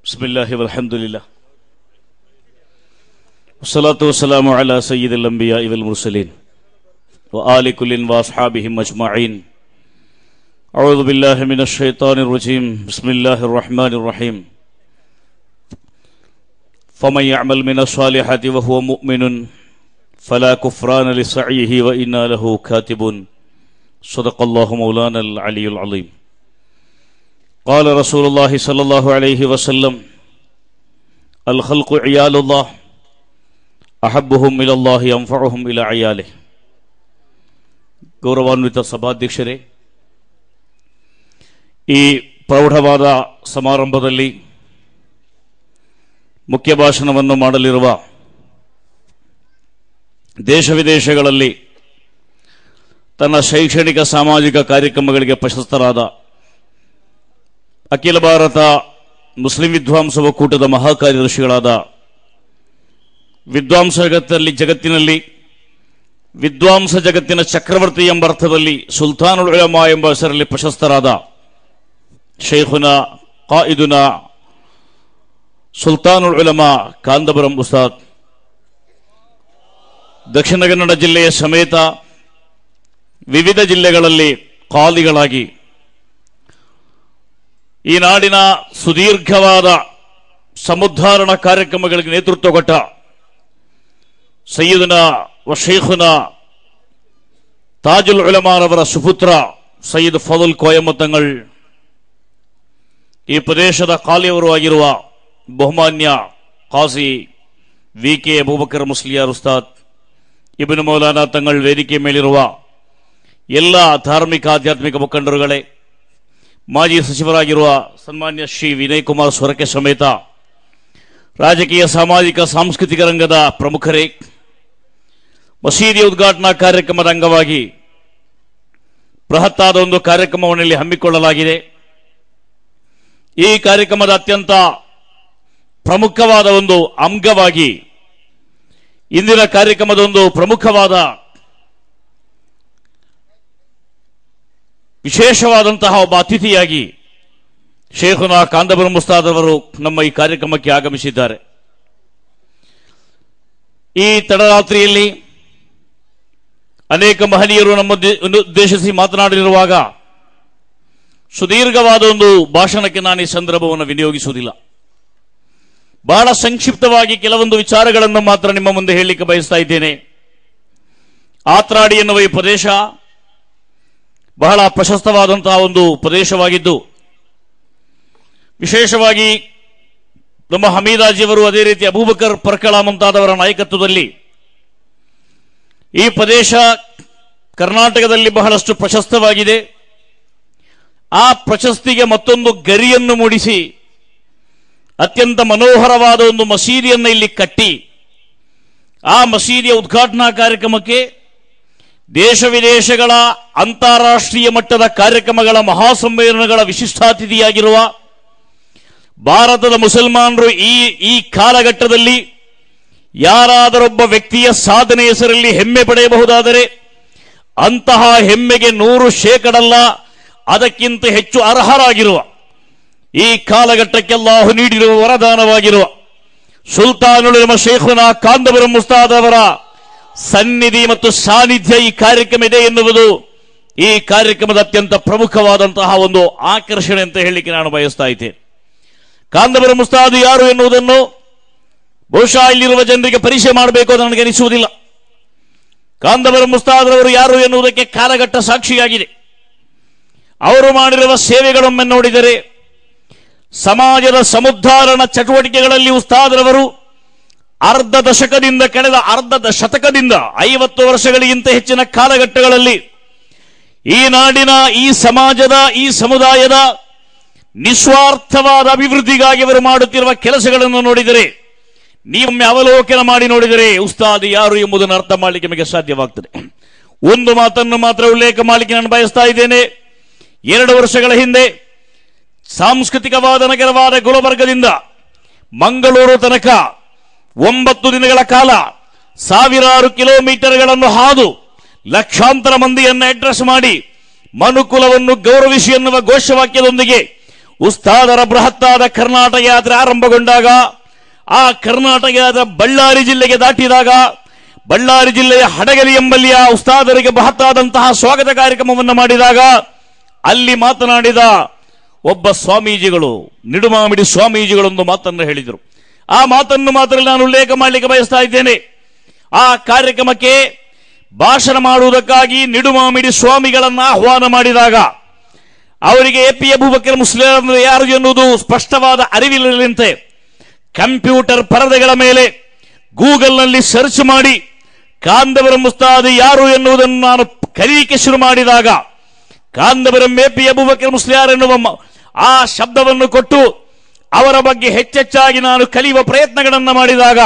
بسم الله والحمد لله والصلاة والسلام على سيد الأنبياء والمرسلين وآل كل وأصحابهم أجمعين أعوذ بالله من الشيطان الرجيم بسم الله الرحمن الرحيم فمن يعمل من الصالحات وهو مؤمن فلا كفران لسعيه وإنا له كاتبون صدق الله مولانا العلي العظيم قال رسول الله صلى الله عليه وسلم الخلق عيال الله ಅಹಬ್ಬುಹುಂ ಇಲಲ್ಲಾಹಿ ಅಂಫಹುಂ ಇಲ ಅಯಾಲೆ ಗೌರವಾನ್ವಿತ ಸಭಾಧ್ಯಕ್ಷರೇ ಈ ಪ್ರೌಢವಾದ ಸಮಾರಂಭದಲ್ಲಿ ಮುಖ್ಯ ಭಾಷಣವನ್ನು ಮಾಡಲಿರುವ ದೇಶ ವಿದೇಶಗಳಲ್ಲಿ ತನ್ನ ಶೈಕ್ಷಣಿಕ ಸಾಮಾಜಿಕ ಕಾರ್ಯಕ್ರಮಗಳಿಗೆ ಪ್ರಶಸ್ತರಾದ ಅಖಿಲ ಭಾರತ ಮುಸ್ಲಿಂ ವಿದ್ವಾಂಸ ಒಕ್ಕೂಟದ ಮಹಾಕಾರ್ಯದರ್ಶಿಗಳಾದ ವಿದ್ವಾಂಸ ಜಗತ್ತಲ್ಲಿ ಜಗತ್ತಿನಲ್ಲಿ ವಿದ್ವಾಂಸ ಜಗತ್ತಿನ ಚಕ್ರವರ್ತಿ ಎಂಬ ಅರ್ಥದಲ್ಲಿ ಸುಲ್ತಾನುಲ್ ಉಲಮಾ ಎಂಬ ಹೆಸರಲ್ಲಿ ಪ್ರಶಸ್ತರಾದ ಶೇಖುನ ಕಾಯಿದುನ ಸುಲ್ತಾನುಲ್ ಉಲಮಾ ಕಾಂದಬರಂ ಉಸ್ತಾದ್ ದಕ್ಷಿಣ ಕನ್ನಡ ಜಿಲ್ಲೆಯ ಸಮೇತ ವಿವಿಧ ಜಿಲ್ಲೆಗಳಲ್ಲಿ ಕಾಲಿಗಳಾಗಿ ಈ ನಾಡಿನ ಸುದೀರ್ಘವಾದ ಸಮುದ್ಧಾರಣ ಕಾರ್ಯಕ್ರಮಗಳಿಗೆ ನೇತೃತ್ವ ಕೊಟ್ಟ ಸಯ್ಯದನ ವಶೇಖುನ ತಾಜುಲ್ ಉಲಮಾರವರ ಸುಪುತ್ರ ಸಯ್ಯದ್ ಫದುಲ್ ಕೋಯಮ್ಮತ್ತಂಗಳ್ ಈ ಪ್ರದೇಶದ ಕಾಲಿಯವರು ಆಗಿರುವ ಬಹುಮಾನ್ಯ ಕಾಸಿ ವಿ ಕೆ ಅಬೂಬಕರ್ ಮುಸ್ಲಿಯಾರ್ ಉಸ್ತಾದ್ ಇಬ್ನ್ ಮೌಲಾನಾ ತಂಗಳ್ ವೇದಿಕೆ ಮೇಲಿರುವ ಎಲ್ಲ ಧಾರ್ಮಿಕ ಆಧ್ಯಾತ್ಮಿಕ ಮುಖಂಡರುಗಳೇ ಮಾಜಿ ಸಚಿವರಾಗಿರುವ ಸನ್ಮಾನ್ಯ ಶ್ರೀ ವಿನಯ್ ಕುಮಾರ್ ಸೊರಕೆ ಸಮೇತ ರಾಜಕೀಯ ಸಾಮಾಜಿಕ ಸಾಂಸ್ಕೃತಿಕ ರಂಗದ ಪ್ರಮುಖರೇ ಮಸೀದಿ ಉದ್ಘಾಟನಾ ಕಾರ್ಯಕ್ರಮದ ಅಂಗವಾಗಿ ಬೃಹತ್ತಾದ ಒಂದು ಕಾರ್ಯಕ್ರಮವನ್ನು ಇಲ್ಲಿ ಹಮ್ಮಿಕೊಳ್ಳಲಾಗಿದೆ ಈ ಕಾರ್ಯಕ್ರಮದ ಅತ್ಯಂತ ಪ್ರಮುಖವಾದ ಒಂದು ಅಂಗವಾಗಿ ಇಂದಿನ ಕಾರ್ಯಕ್ರಮದ ಒಂದು ಪ್ರಮುಖವಾದ ವಿಶೇಷವಾದಂತಹ ಒಬ್ಬ ಅತಿಥಿಯಾಗಿ ಶೇಖುನಾ ಕಾಂದಬರ ಮುಸ್ತಾದ್ ಅವರು ನಮ್ಮ ಈ ಕಾರ್ಯಕ್ರಮಕ್ಕೆ ಆಗಮಿಸಿದ್ದಾರೆ ಈ ತಡರಾತ್ರಿಯಲ್ಲಿ ಅನೇಕ ಮಹನೀಯರು ನಮ್ಮ ಉದ್ದೇಶಿಸಿ ಮಾತನಾಡಲಿರುವಾಗ ಸುದೀರ್ಘವಾದ ಒಂದು ಭಾಷಣಕ್ಕೆ ನಾನು ಈ ಸಂದರ್ಭವನ್ನು ವಿನಿಯೋಗಿಸುವುದಿಲ್ಲ ಬಹಳ ಸಂಕ್ಷಿಪ್ತವಾಗಿ ಕೆಲವೊಂದು ವಿಚಾರಗಳನ್ನು ಮಾತ್ರ ನಿಮ್ಮ ಮುಂದೆ ಹೇಳಲಿಕ್ಕೆ ಬಯಸ್ತಾ ಇದ್ದೇನೆ ಆತ್ರಾಡಿ ಎನ್ನುವ ಈ ಪ್ರದೇಶ ಬಹಳ ಪ್ರಶಸ್ತವಾದಂತಹ ಒಂದು ಪ್ರದೇಶವಾಗಿದ್ದು ವಿಶೇಷವಾಗಿ ನಮ್ಮ ಹಮೀದಾಜಿಯವರು ಅದೇ ರೀತಿ ಅಬೂಬಕರ್ ಪರ್ಕಳ ಮುಂತಾದವರ ನಾಯಕತ್ವದಲ್ಲಿ ಈ ಪ್ರದೇಶ ಕರ್ನಾಟಕದಲ್ಲಿ ಬಹಳಷ್ಟು ಪ್ರಶಸ್ತವಾಗಿದೆ ಆ ಪ್ರಶಸ್ತಿಗೆ ಮತ್ತೊಂದು ಗರಿಯನ್ನು ಮೂಡಿಸಿ ಅತ್ಯಂತ ಮನೋಹರವಾದ ಒಂದು ಮಸೀದಿಯನ್ನು ಇಲ್ಲಿ ಕಟ್ಟಿ ಆ ಮಸೀದಿಯ ಉದ್ಘಾಟನಾ ಕಾರ್ಯಕ್ರಮಕ್ಕೆ ದೇಶ ವಿದೇಶಗಳ ಅಂತಾರಾಷ್ಟ್ರೀಯ ಮಟ್ಟದ ಕಾರ್ಯಕ್ರಮಗಳ ಮಹಾಸಮ್ಮೇಳನಗಳ ವಿಶಿಷ್ಟಾತಿಥಿಯಾಗಿರುವ ಭಾರತದ ಮುಸಲ್ಮಾನರು ಈ ಈ ಕಾಲಘಟ್ಟದಲ್ಲಿ ಯಾರಾದರೊಬ್ಬ ವ್ಯಕ್ತಿಯ ಸಾಧನೆ ಹೆಸರಲ್ಲಿ ಹೆಮ್ಮೆ ಪಡೆಯಬಹುದಾದರೆ ಅಂತಹ ಹೆಮ್ಮೆಗೆ ನೂರು ಶೇಕಡಲ್ಲ ಅದಕ್ಕಿಂತ ಹೆಚ್ಚು ಅರ್ಹರಾಗಿರುವ ಈ ಕಾಲಘಟ್ಟಕ್ಕೆಲ್ಲಾಹು ನೀಡಿರುವ ವರದಾನವಾಗಿರುವ ಸುಲ್ತಾನುಲ್ ಶೇಖುನ ಕಾಂದಬರ ಮುಸ್ತಾದ್ ಅವರ ಸನ್ನಿಧಿ ಮತ್ತು ಸಾನ್ನಿಧ್ಯ ಈ ಕಾರ್ಯಕ್ರಮ ಇದೆ ಎನ್ನುವುದು ಈ ಕಾರ್ಯಕ್ರಮದ ಅತ್ಯಂತ ಪ್ರಮುಖವಾದಂತಹ ಒಂದು ಆಕರ್ಷಣೆ ಅಂತ ಹೇಳಲಿಕ್ಕೆ ನಾನು ಬಯಸ್ತಾ ಇದ್ದೇನೆ ಕಾಂದಬರ ಮುಸ್ತಾದು ಯಾರು ಎನ್ನುವುದನ್ನು ಬಹುಶಃ ಇಲ್ಲಿರುವ ಜನರಿಗೆ ಪರಿಚಯ ಮಾಡಬೇಕು ಅಂತ ನನಗೆ ಅನಿಸುವುದಿಲ್ಲ ಕಾಂದಬರ ಮುಸ್ತಾದ್ರವರು ಯಾರು ಎನ್ನುವುದಕ್ಕೆ ಕಾಲಘಟ್ಟ ಸಾಕ್ಷಿಯಾಗಿದೆ ಅವರು ಮಾಡಿರುವ ಸೇವೆಗಳೊಮ್ಮೆ ನೋಡಿದರೆ ಸಮಾಜದ ಸಮುದ್ಧಾರಣ ಚಟುವಟಿಕೆಗಳಲ್ಲಿ ಉಸ್ತಾದ್ರವರು ಅರ್ಧ ದಶಕದಿಂದ ಕಳೆದ ಅರ್ಧ ಶತಕದಿಂದ ಐವತ್ತು ವರ್ಷಗಳಿಗಿಂತ ಹೆಚ್ಚಿನ ಕಾಲಘಟ್ಟಗಳಲ್ಲಿ ಈ ನಾಡಿನ ಈ ಸಮಾಜದ ಈ ಸಮುದಾಯದ ನಿಸ್ವಾರ್ಥವಾದ ಅಭಿವೃದ್ಧಿಗಾಗಿ ಅವರು ಮಾಡುತ್ತಿರುವ ಕೆಲಸಗಳನ್ನು ನೋಡಿದರೆ ನೀವೊಮ್ಮೆ ಅವಲೋಕನ ಮಾಡಿ ನೋಡಿದರೆ ಉಸ್ತಾದ್ ಯಾರು ಎಂಬುದನ್ನು ಅರ್ಥ ಮಾಡಲಿಕ್ಕೆ ನಿಮಗೆ ಸಾಧ್ಯವಾಗ್ತದೆ ಒಂದು ಮಾತನ್ನು ಮಾತ್ರ ಉಲ್ಲೇಖ ಮಾಡಲಿಕ್ಕೆ ನಾನು ಬಯಸ್ತಾ ಇದ್ದೇನೆ ಎರಡು ವರ್ಷಗಳ ಹಿಂದೆ ಸಾಂಸ್ಕೃತಿಕವಾದ ನಗರವಾದ ಗುಲಬರ್ಗದಿಂದ ಮಂಗಳೂರು ತನಕ ಒಂಬತ್ತು ದಿನಗಳ ಕಾಲ ಸಾವಿರಾರು ಕಿಲೋಮೀಟರ್ಗಳನ್ನು ಹಾದು ಲಕ್ಷಾಂತರ ಮಂದಿಯನ್ನು ಅಡ್ರೆಸ್ ಮಾಡಿ ಮನುಕುಲವನ್ನು ಗೌರವಿಸಿ ಎನ್ನುವ ಘೋಷವಾಕ್ಯದೊಂದಿಗೆ ಉಸ್ತಾದರ ಬೃಹತ್ತಾದ ಕರ್ನಾಟಕ ಯಾತ್ರೆ ಆರಂಭಗೊಂಡಾಗ ಆ ಕರ್ನಾಟಕ ಯಾತ್ರೆ ಬಳ್ಳಾರಿ ಜಿಲ್ಲೆಗೆ ದಾಟಿದಾಗ ಬಳ್ಳಾರಿ ಜಿಲ್ಲೆಯ ಹಡಗಲಿ ಎಂಬಲ್ಲಿಯ ಉಸ್ತಾದರಿಗೆ ಬೃಹತ್ತಾದಂತಹ ಸ್ವಾಗತ ಕಾರ್ಯಕ್ರಮವನ್ನು ಮಾಡಿದಾಗ ಅಲ್ಲಿ ಮಾತನಾಡಿದ ಒಬ್ಬ ಸ್ವಾಮೀಜಿಗಳು ನಿಡುಮಾಮಿಡಿ ಸ್ವಾಮೀಜಿಗಳೊಂದು ಮಾತನ್ನು ಹೇಳಿದರು ಆ ಮಾತನ್ನು ಮಾತ್ರ ನಾನು ಉಲ್ಲೇಖ ಮಾಡಲಿಕ್ಕೆ ಬಯಸ್ತಾ ಇದ್ದೇನೆ ಆ ಕಾರ್ಯಕ್ರಮಕ್ಕೆ ಭಾಷಣ ಮಾಡುವುದಕ್ಕಾಗಿ ನಿಡುಮಾಮಿಡಿ ಸ್ವಾಮಿಗಳನ್ನ ಆಹ್ವಾನ ಮಾಡಿದಾಗ ಅವರಿಗೆ ಎ ಪಿ ಅಬೂಬಕರ್ ಮುಸ್ಲಿಂ ಯಾರು ಎನ್ನುವುದು ಸ್ಪಷ್ಟವಾದ ಅರಿವಿಲ್ಲದಂತೆ ಕಂಪ್ಯೂಟರ್ ಪರದೆಗಳ ಮೇಲೆ ಗೂಗಲ್ನಲ್ಲಿ ಸರ್ಚ್ ಮಾಡಿ ಕಾಂದವರ ಮುಸ್ತಾದಿ ಯಾರು ಎನ್ನುವುದನ್ನು ನಾನು ಕಲಿಯಲಿಕ್ಕೆ ಶುರು ಮಾಡಿದಾಗ ಕಾಂದವರಂ ಎ ಪಿ ಅಬೂಬಕರ್ ಮುಸ್ಲಿಯಾರ್ ಎನ್ನುವ ಮ- ಆ ಶಬ್ದವನ್ನು ಕೊಟ್ಟು ಅವರ ಬಗ್ಗೆ ಹೆಚ್ಚೆಚ್ಚಾಗಿ ನಾನು ಕಲಿಯುವ ಪ್ರಯತ್ನಗಳನ್ನು ಮಾಡಿದಾಗ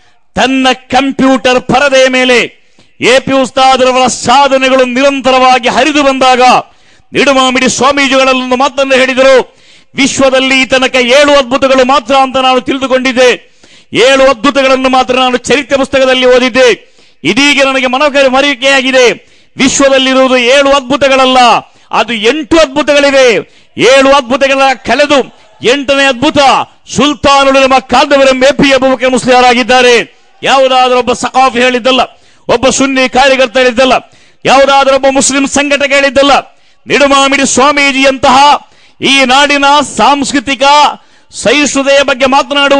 ತನ್ನ ಕಂಪ್ಯೂಟರ್ ಪರದೆಯ ಮೇಲೆ ಎಪಿ ಉಸ್ತಾದರವರ ಸಾಧನೆಗಳು ನಿರಂತರವಾಗಿ ಹರಿದು ಬಂದಾಗ ನಿಡುಮಾಮಿಡಿ ಸ್ವಾಮೀಜಿಗಳಲ್ಲೊಂದು ಮಾತನ್ನು ಹೇಳಿದರು ವಿಶ್ವದಲ್ಲಿ ಈ ತನಕ ಏಳು ಅದ್ಭುತಗಳು ಮಾತ್ರ ಅಂತ ನಾನು ತಿಳಿದುಕೊಂಡಿದ್ದೆ ಏಳು ಅದ್ಭುತಗಳನ್ನು ಮಾತ್ರ ನಾನು ಚರಿತ್ರೆ ಪುಸ್ತಕದಲ್ಲಿ ಓದಿದ್ದೆ ಇದೀಗ ನನಗೆ ಮನಕ ಮರಿಕೆಯಾಗಿದೆ ವಿಶ್ವದಲ್ಲಿರುವುದು ಏಳು ಅದ್ಭುತಗಳಲ್ಲ ಅದು ಎಂಟು ಅದ್ಭುತಗಳಿವೆ ಏಳು ಅದ್ಭುತಗಳ ಕಳೆದು ಎಂಟನೇ ಅದ್ಭುತ ಸುಲ್ತಾನುಲ್ ನಮ್ಮ ಕಾದವರಂ ಎಪಿ ಅಬುಬಕರ್ ಮುಸ್ಲಿಮರಾಗಿದ್ದಾರೆ ಯಾವುದಾದ್ರೂ ಒಬ್ಬ ಸಕಾಫಿ ಹೇಳಿದ್ದಲ್ಲ ಒಬ್ಬ ಸುನ್ನಿ ಕಾರ್ಯಕರ್ತ ಹೇಳಿದ್ದಲ್ಲ ಯಾವುದಾದ್ರೂ ಒಬ್ಬ ಮುಸ್ಲಿಂ ಸಂಘಟಕ ಹೇಳಿದ್ದಲ್ಲ ನಿಡುಮಾಮಿಡಿ ಸ್ವಾಮೀಜಿಯಂತಹ ಈ ನಾಡಿನ ಸಾಂಸ್ಕೃತಿಕ ಸಹಿಷ್ಣುತೆಯ ಬಗ್ಗೆ ಮಾತನಾಡುವ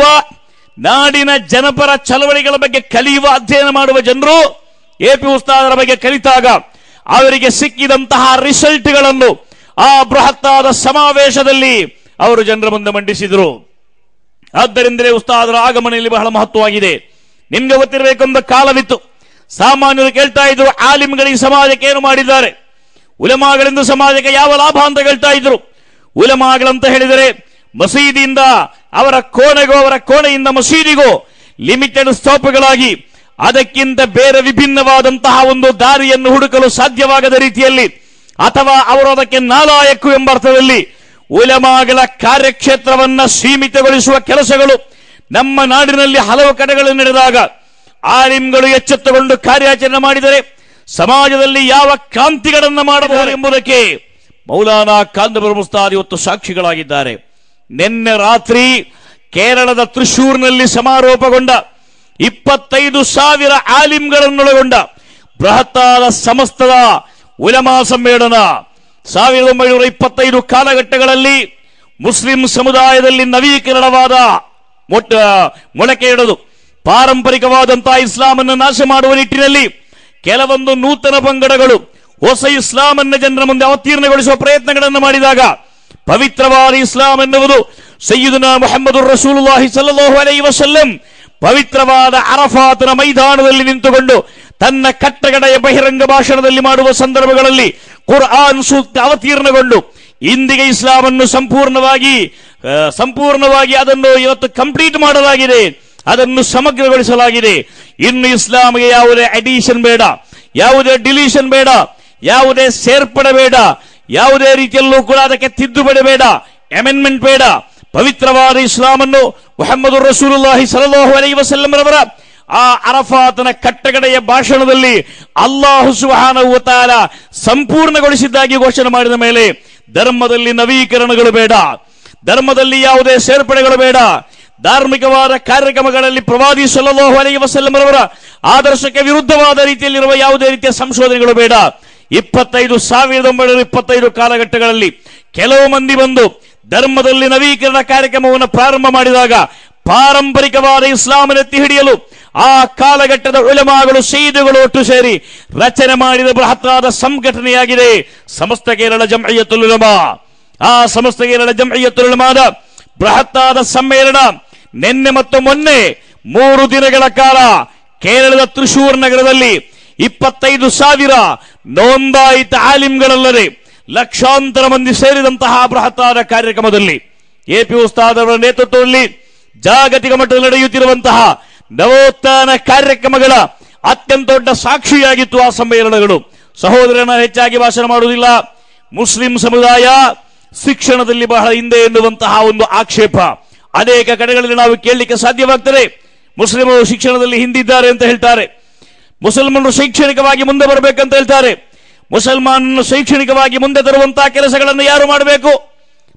ನಾಡಿನ ಜನಪರ ಚಳವಳಿಗಳ ಬಗ್ಗೆ ಕಲಿಯುವ ಅಧ್ಯಯನ ಮಾಡುವ ಜನರು ಎಪಿ ಉಸ್ತಾದರ ಬಗ್ಗೆ ಕಲಿತಾಗ ಅವರಿಗೆ ಸಿಕ್ಕಿದಂತಹ ರಿಸಲ್ಟ್ಗಳನ್ನು ಆ ಬೃಹತ್ತಾದ ಸಮಾವೇಶದಲ್ಲಿ ಅವರು ಜನರ ಮುಂದೆ ಮಂಡಿಸಿದರು ಆದ್ದರಿಂದಲೇ ಉಸ್ತಾದರ ಆಗಮನೆಯಲ್ಲಿ ಬಹಳ ಮಹತ್ವವಾಗಿದೆ ನಿಮ್ಗೆ ಗೊತ್ತಿರಬೇಕೆಂಬ ಕಾಲವಿತ್ತು ಸಾಮಾನ್ಯರು ಕೇಳ್ತಾ ಇದ್ರು ಆಲಿಮ್ಗಳಿಗೆ ಸಮಾಜಕ್ಕೆ ಏನು ಮಾಡಿದ್ದಾರೆ ಉಲಮಾಗಳಿಂದ ಸಮಾಜಕ್ಕೆ ಯಾವ ಲಾಭ ಅಂತ ಕೇಳ್ತಾ ಇದ್ರು ಉಲಮಾಗಳಂತ ಹೇಳಿದರೆ ಮಸೀದಿಯಿಂದ ಅವರ ಕೋಣೆಗೋ ಅವರ ಕೋಣೆಯಿಂದ ಮಸೀದಿಗೋ ಲಿಮಿಟೆಡ್ ಸ್ಟಾಪ್ಗಳಾಗಿ ಅದಕ್ಕಿಂತ ಬೇರೆ ವಿಭಿನ್ನವಾದಂತಹ ಒಂದು ದಾರಿಯನ್ನು ಹುಡುಕಲು ಸಾಧ್ಯವಾಗದ ರೀತಿಯಲ್ಲಿ ಅಥವಾ ಅವರು ಅದಕ್ಕೆ ನಾಲಾಯಕ್ಕು ಎಂಬ ಅರ್ಥದಲ್ಲಿ ಉಲಮಾಗಳ ಕಾರ್ಯಕ್ಷೇತ್ರವನ್ನ ಸೀಮಿತಗೊಳಿಸುವ ಕೆಲಸಗಳು ನಮ್ಮ ನಾಡಿನಲ್ಲಿ ಹಲವು ಕಡೆಗಳಲ್ಲಿ ನಡೆದಾಗ ಆಲಿಮ್ಗಳು ಎಚ್ಚೆತ್ತುಕೊಂಡು ಕಾರ್ಯಾಚರಣೆ ಮಾಡಿದರೆ ಸಮಾಜದಲ್ಲಿ ಯಾವ ಕ್ರಾಂತಿಗಳನ್ನ ಮಾಡಬಹುದು ಎಂಬುದಕ್ಕೆ ಮೌಲಾನಾ ಕಾಂದಬರ ಮುಸ್ತಾದ್ ಇವತ್ತು ಸಾಕ್ಷಿಗಳಾಗಿದ್ದಾರೆ ನಿನ್ನೆ ರಾತ್ರಿ ಕೇರಳದ ತ್ರಿಶೂರ್ನಲ್ಲಿ ಸಮಾರೋಪಗೊಂಡ ಇಪ್ಪತ್ತೈದು ಸಾವಿರ ಆಲಿಮ್ಗಳನ್ನೊಳಗೊಂಡ ಬೃಹತ್ತಾದ ಸಮಸ್ತದ ಉಲಮಾ ಸಮ್ಮೇಳನ ಸಾವಿರದ ಒಂಬೈನೂರ ಇಪ್ಪತ್ತೈದು ಕಾಲಘಟ್ಟಗಳಲ್ಲಿ ಮುಸ್ಲಿಂ ಸಮುದಾಯದಲ್ಲಿ ನವೀಕರಣವಾದ ಮೊಟ್ಟ ಮೊಳಕೆ ಇಡೋದು ಪಾರಂಪರಿಕವಾದಂತಹ ಇಸ್ಲಾಮನ್ನು ನಾಶ ಮಾಡುವ ನಿಟ್ಟಿನಲ್ಲಿ ಕೆಲವೊಂದು ನೂತನ ಪಂಗಡಗಳು ಹೊಸ ಇಸ್ಲಾಮನ್ನ ಜನರ ಮುಂದೆ ಅವತೀರ್ಣಗೊಳಿಸುವ ಪ್ರಯತ್ನಗಳನ್ನು ಮಾಡಿದಾಗ ಪವಿತ್ರವಾದ ಇಸ್ಲಾಂ ಎನ್ನುವುದು ಸಯ್ಯಿದುನ ಮೊಹಮ್ಮದ್ ರಸೂಲುಲ್ಲಾಹಿ ಸಲ್ಲಲ್ಲಾಹು ಅಲೈಹಿ ವಸಲ್ಲಂ ಪವಿತ್ರವಾದ ಅರಫಾತನ ಮೈದಾನದಲ್ಲಿ ನಿಂತುಕೊಂಡು ತನ್ನ ಕಟ್ಟಗಡೆಯ ಬಹಿರಂಗ ಭಾಷಣದಲ್ಲಿ ಮಾಡುವ ಸಂದರ್ಭಗಳಲ್ಲಿ ಕುರ್ಆನ್ ಸೂಕ್ತ ಅವತೀರ್ಣಗೊಂಡು ಇಂದಿಗೆ ಇಸ್ಲಾಮನ್ನು ಸಂಪೂರ್ಣವಾಗಿ ಆ, ಸಂಪೂರ್ಣವಾಗಿ ಅದನ್ನು ಇವತ್ತು ಕಂಪ್ಲೀಟ್ ಮಾಡಲಾಗಿದೆ ಅದನ್ನು ಸಮಗ್ರಗೊಳಿಸಲಾಗಿದೆ ಇನ್ನು ಇಸ್ಲಾಂಗೆ ಯಾವುದೇ ಅಡಿಷನ್ ಬೇಡ ಯಾವುದೇ ಡಿಲೀಷನ್ ಬೇಡ ಯಾವುದೇ ಸೇರ್ಪಡೆ ಬೇಡ ಯಾವುದೇ ರೀತಿಯಲ್ಲೂ ಕೂಡ ಅದಕ್ಕೆ ತಿದ್ದುಪಡಿ ಬೇಡ ಅಮೆಂಡ್ಮೆಂಟ್ ಬೇಡ ಪವಿತ್ರವಾದ ಇಸ್ಲಾಮನ್ನು ಮೊಹಮ್ಮದ್ ರಸೂಲುಲ್ಲಾಹಿ ಸಲಲ್ಲಾಹು ಅಲೈಹಿ ವಸಲ್ಲಂರವರ ಆ ಅರಫಾತನ ಕಟ್ಟಗಡೆಯ ಭಾಷಣದಲ್ಲಿ ಅಲ್ಲಾಹು ಸುಬ್ಹಾನಹು ವ ತಆಲ ಸಂಪೂರ್ಣಗೊಳಿಸಿದ್ದಾಗಿ ಘೋಷಣೆ ಮಾಡಿದ ಮೇಲೆ ಧರ್ಮದಲ್ಲಿ ನವೀಕರಣಗಳು ಬೇಡ ಧರ್ಮದಲ್ಲಿ ಯಾವುದೇ ಸೇರ್ಪಡೆಗಳು ಬೇಡ ಧಾರ್ಮಿಕವಾದ ಕಾರ್ಯಕ್ರಮಗಳಲ್ಲಿ ಪ್ರವಾದಿ ಸಲ್ಲಲ್ಲಾಹು ಅಲೈಹಿ ವಸಲ್ಲಂರವರ ಆದರ್ಶಕ್ಕೆ ವಿರುದ್ಧವಾದ ರೀತಿಯಲ್ಲಿರುವ ಯಾವುದೇ ರೀತಿಯ ಸಂಶೋಧನೆಗಳು ಬೇಡ ಇಪ್ಪತ್ತೈದು ಸಾವಿರದ ಒಂಬೈನೂರ ಇಪ್ಪತ್ತೈದು ಕಾಲಘಟ್ಟಗಳಲ್ಲಿ ಕೆಲವು ಮಂದಿ ಬಂದು ಧರ್ಮದಲ್ಲಿ ನವೀಕರಣ ಕಾರ್ಯಕ್ರಮವನ್ನು ಪ್ರಾರಂಭ ಮಾಡಿದಾಗ ಪಾರಂಪರಿಕವಾದ ಇಸ್ಲಾಮನ್ನು ಎತ್ತಿ ಹಿಡಿಯಲು ಆ ಕಾಲಘಟ್ಟದ ಉಲಮಾಗಳು ಶಹೀದುಗಳು ಒಟ್ಟು ಸೇರಿ ರಚನೆ ಮಾಡಿದ ಬೃಹತ್ತಾದ ಸಂಘಟನೆಯಾಗಿದೆ ಸಮಸ್ತ ಕೇರಳ ಜಂಅಯ್ಯತುಲ್ ಉಲಮಾ ಆ ಸಮಸ್ತ ಕೇರಳ ಜಂಅಯ್ಯತುಲ್ ಉಲಮಾದ ಬೃಹತ್ತಾದ ಸಮ್ಮೇಳನ ನಿನ್ನೆ ಮತ್ತು ಮೊನ್ನೆ ಮೂರು ದಿನಗಳ ಕಾಲ ಕೇರಳದ ತ್ರಿಶೂರ್ ನಗರದಲ್ಲಿ ಇಪ್ಪತ್ತೈದು ಸಾವಿರ ನೋಂದಾಯಿತ ಆಲಿಮ್ಗಳಲ್ಲದೆ ಲಕ್ಷಾಂತರ ಮಂದಿ ಸೇರಿದಂತಹ ಬೃಹತ್ತಾದ ಕಾರ್ಯಕ್ರಮದಲ್ಲಿ ಎಪಿ ಉಸ್ತಾದ್ ಅವರ ನೇತೃತ್ವದಲ್ಲಿ ಜಾಗತಿಕ ಮಟ್ಟದಲ್ಲಿ ನಡೆಯುತ್ತಿರುವಂತಹ ನವೋತ್ಥಾನ ಕಾರ್ಯಕ್ರಮಗಳ ಅತ್ಯಂತ ದೊಡ್ಡ ಸಾಕ್ಷಿಯಾಗಿತ್ತು ಆ ಸಮ್ಮೇಳನಗಳು ಸಹೋದರನ ಹೆಚ್ಚಾಗಿ ಭಾಷಣ ಮಾಡುವುದಿಲ್ಲ ಮುಸ್ಲಿಂ ಸಮುದಾಯ ಶಿಕ್ಷಣದಲ್ಲಿ ಬಹಳ ಹಿಂದೆ ಎನ್ನುವಂತಹ ಒಂದು ಆಕ್ಷೇಪ ಅನೇಕ ಕಡೆಗಳಲ್ಲಿ ನಾವು ಕೇಳಲಿಕ್ಕೆ ಸಾಧ್ಯವಾಗ್ತದೆ ಮುಸ್ಲಿಮರು ಶಿಕ್ಷಣದಲ್ಲಿ ಹಿಂದಿದ್ದಾರೆ ಅಂತ ಹೇಳ್ತಾರೆ ಮುಸಲ್ಮಾನರು ಶೈಕ್ಷಣಿಕವಾಗಿ ಮುಂದೆ ಬರಬೇಕಂತ ಹೇಳ್ತಾರೆ ಮುಸಲ್ಮಾನನ್ನು ಶೈಕ್ಷಣಿಕವಾಗಿ ಮುಂದೆ ತರುವಂತಹ ಕೆಲಸಗಳನ್ನು ಯಾರು ಮಾಡಬೇಕು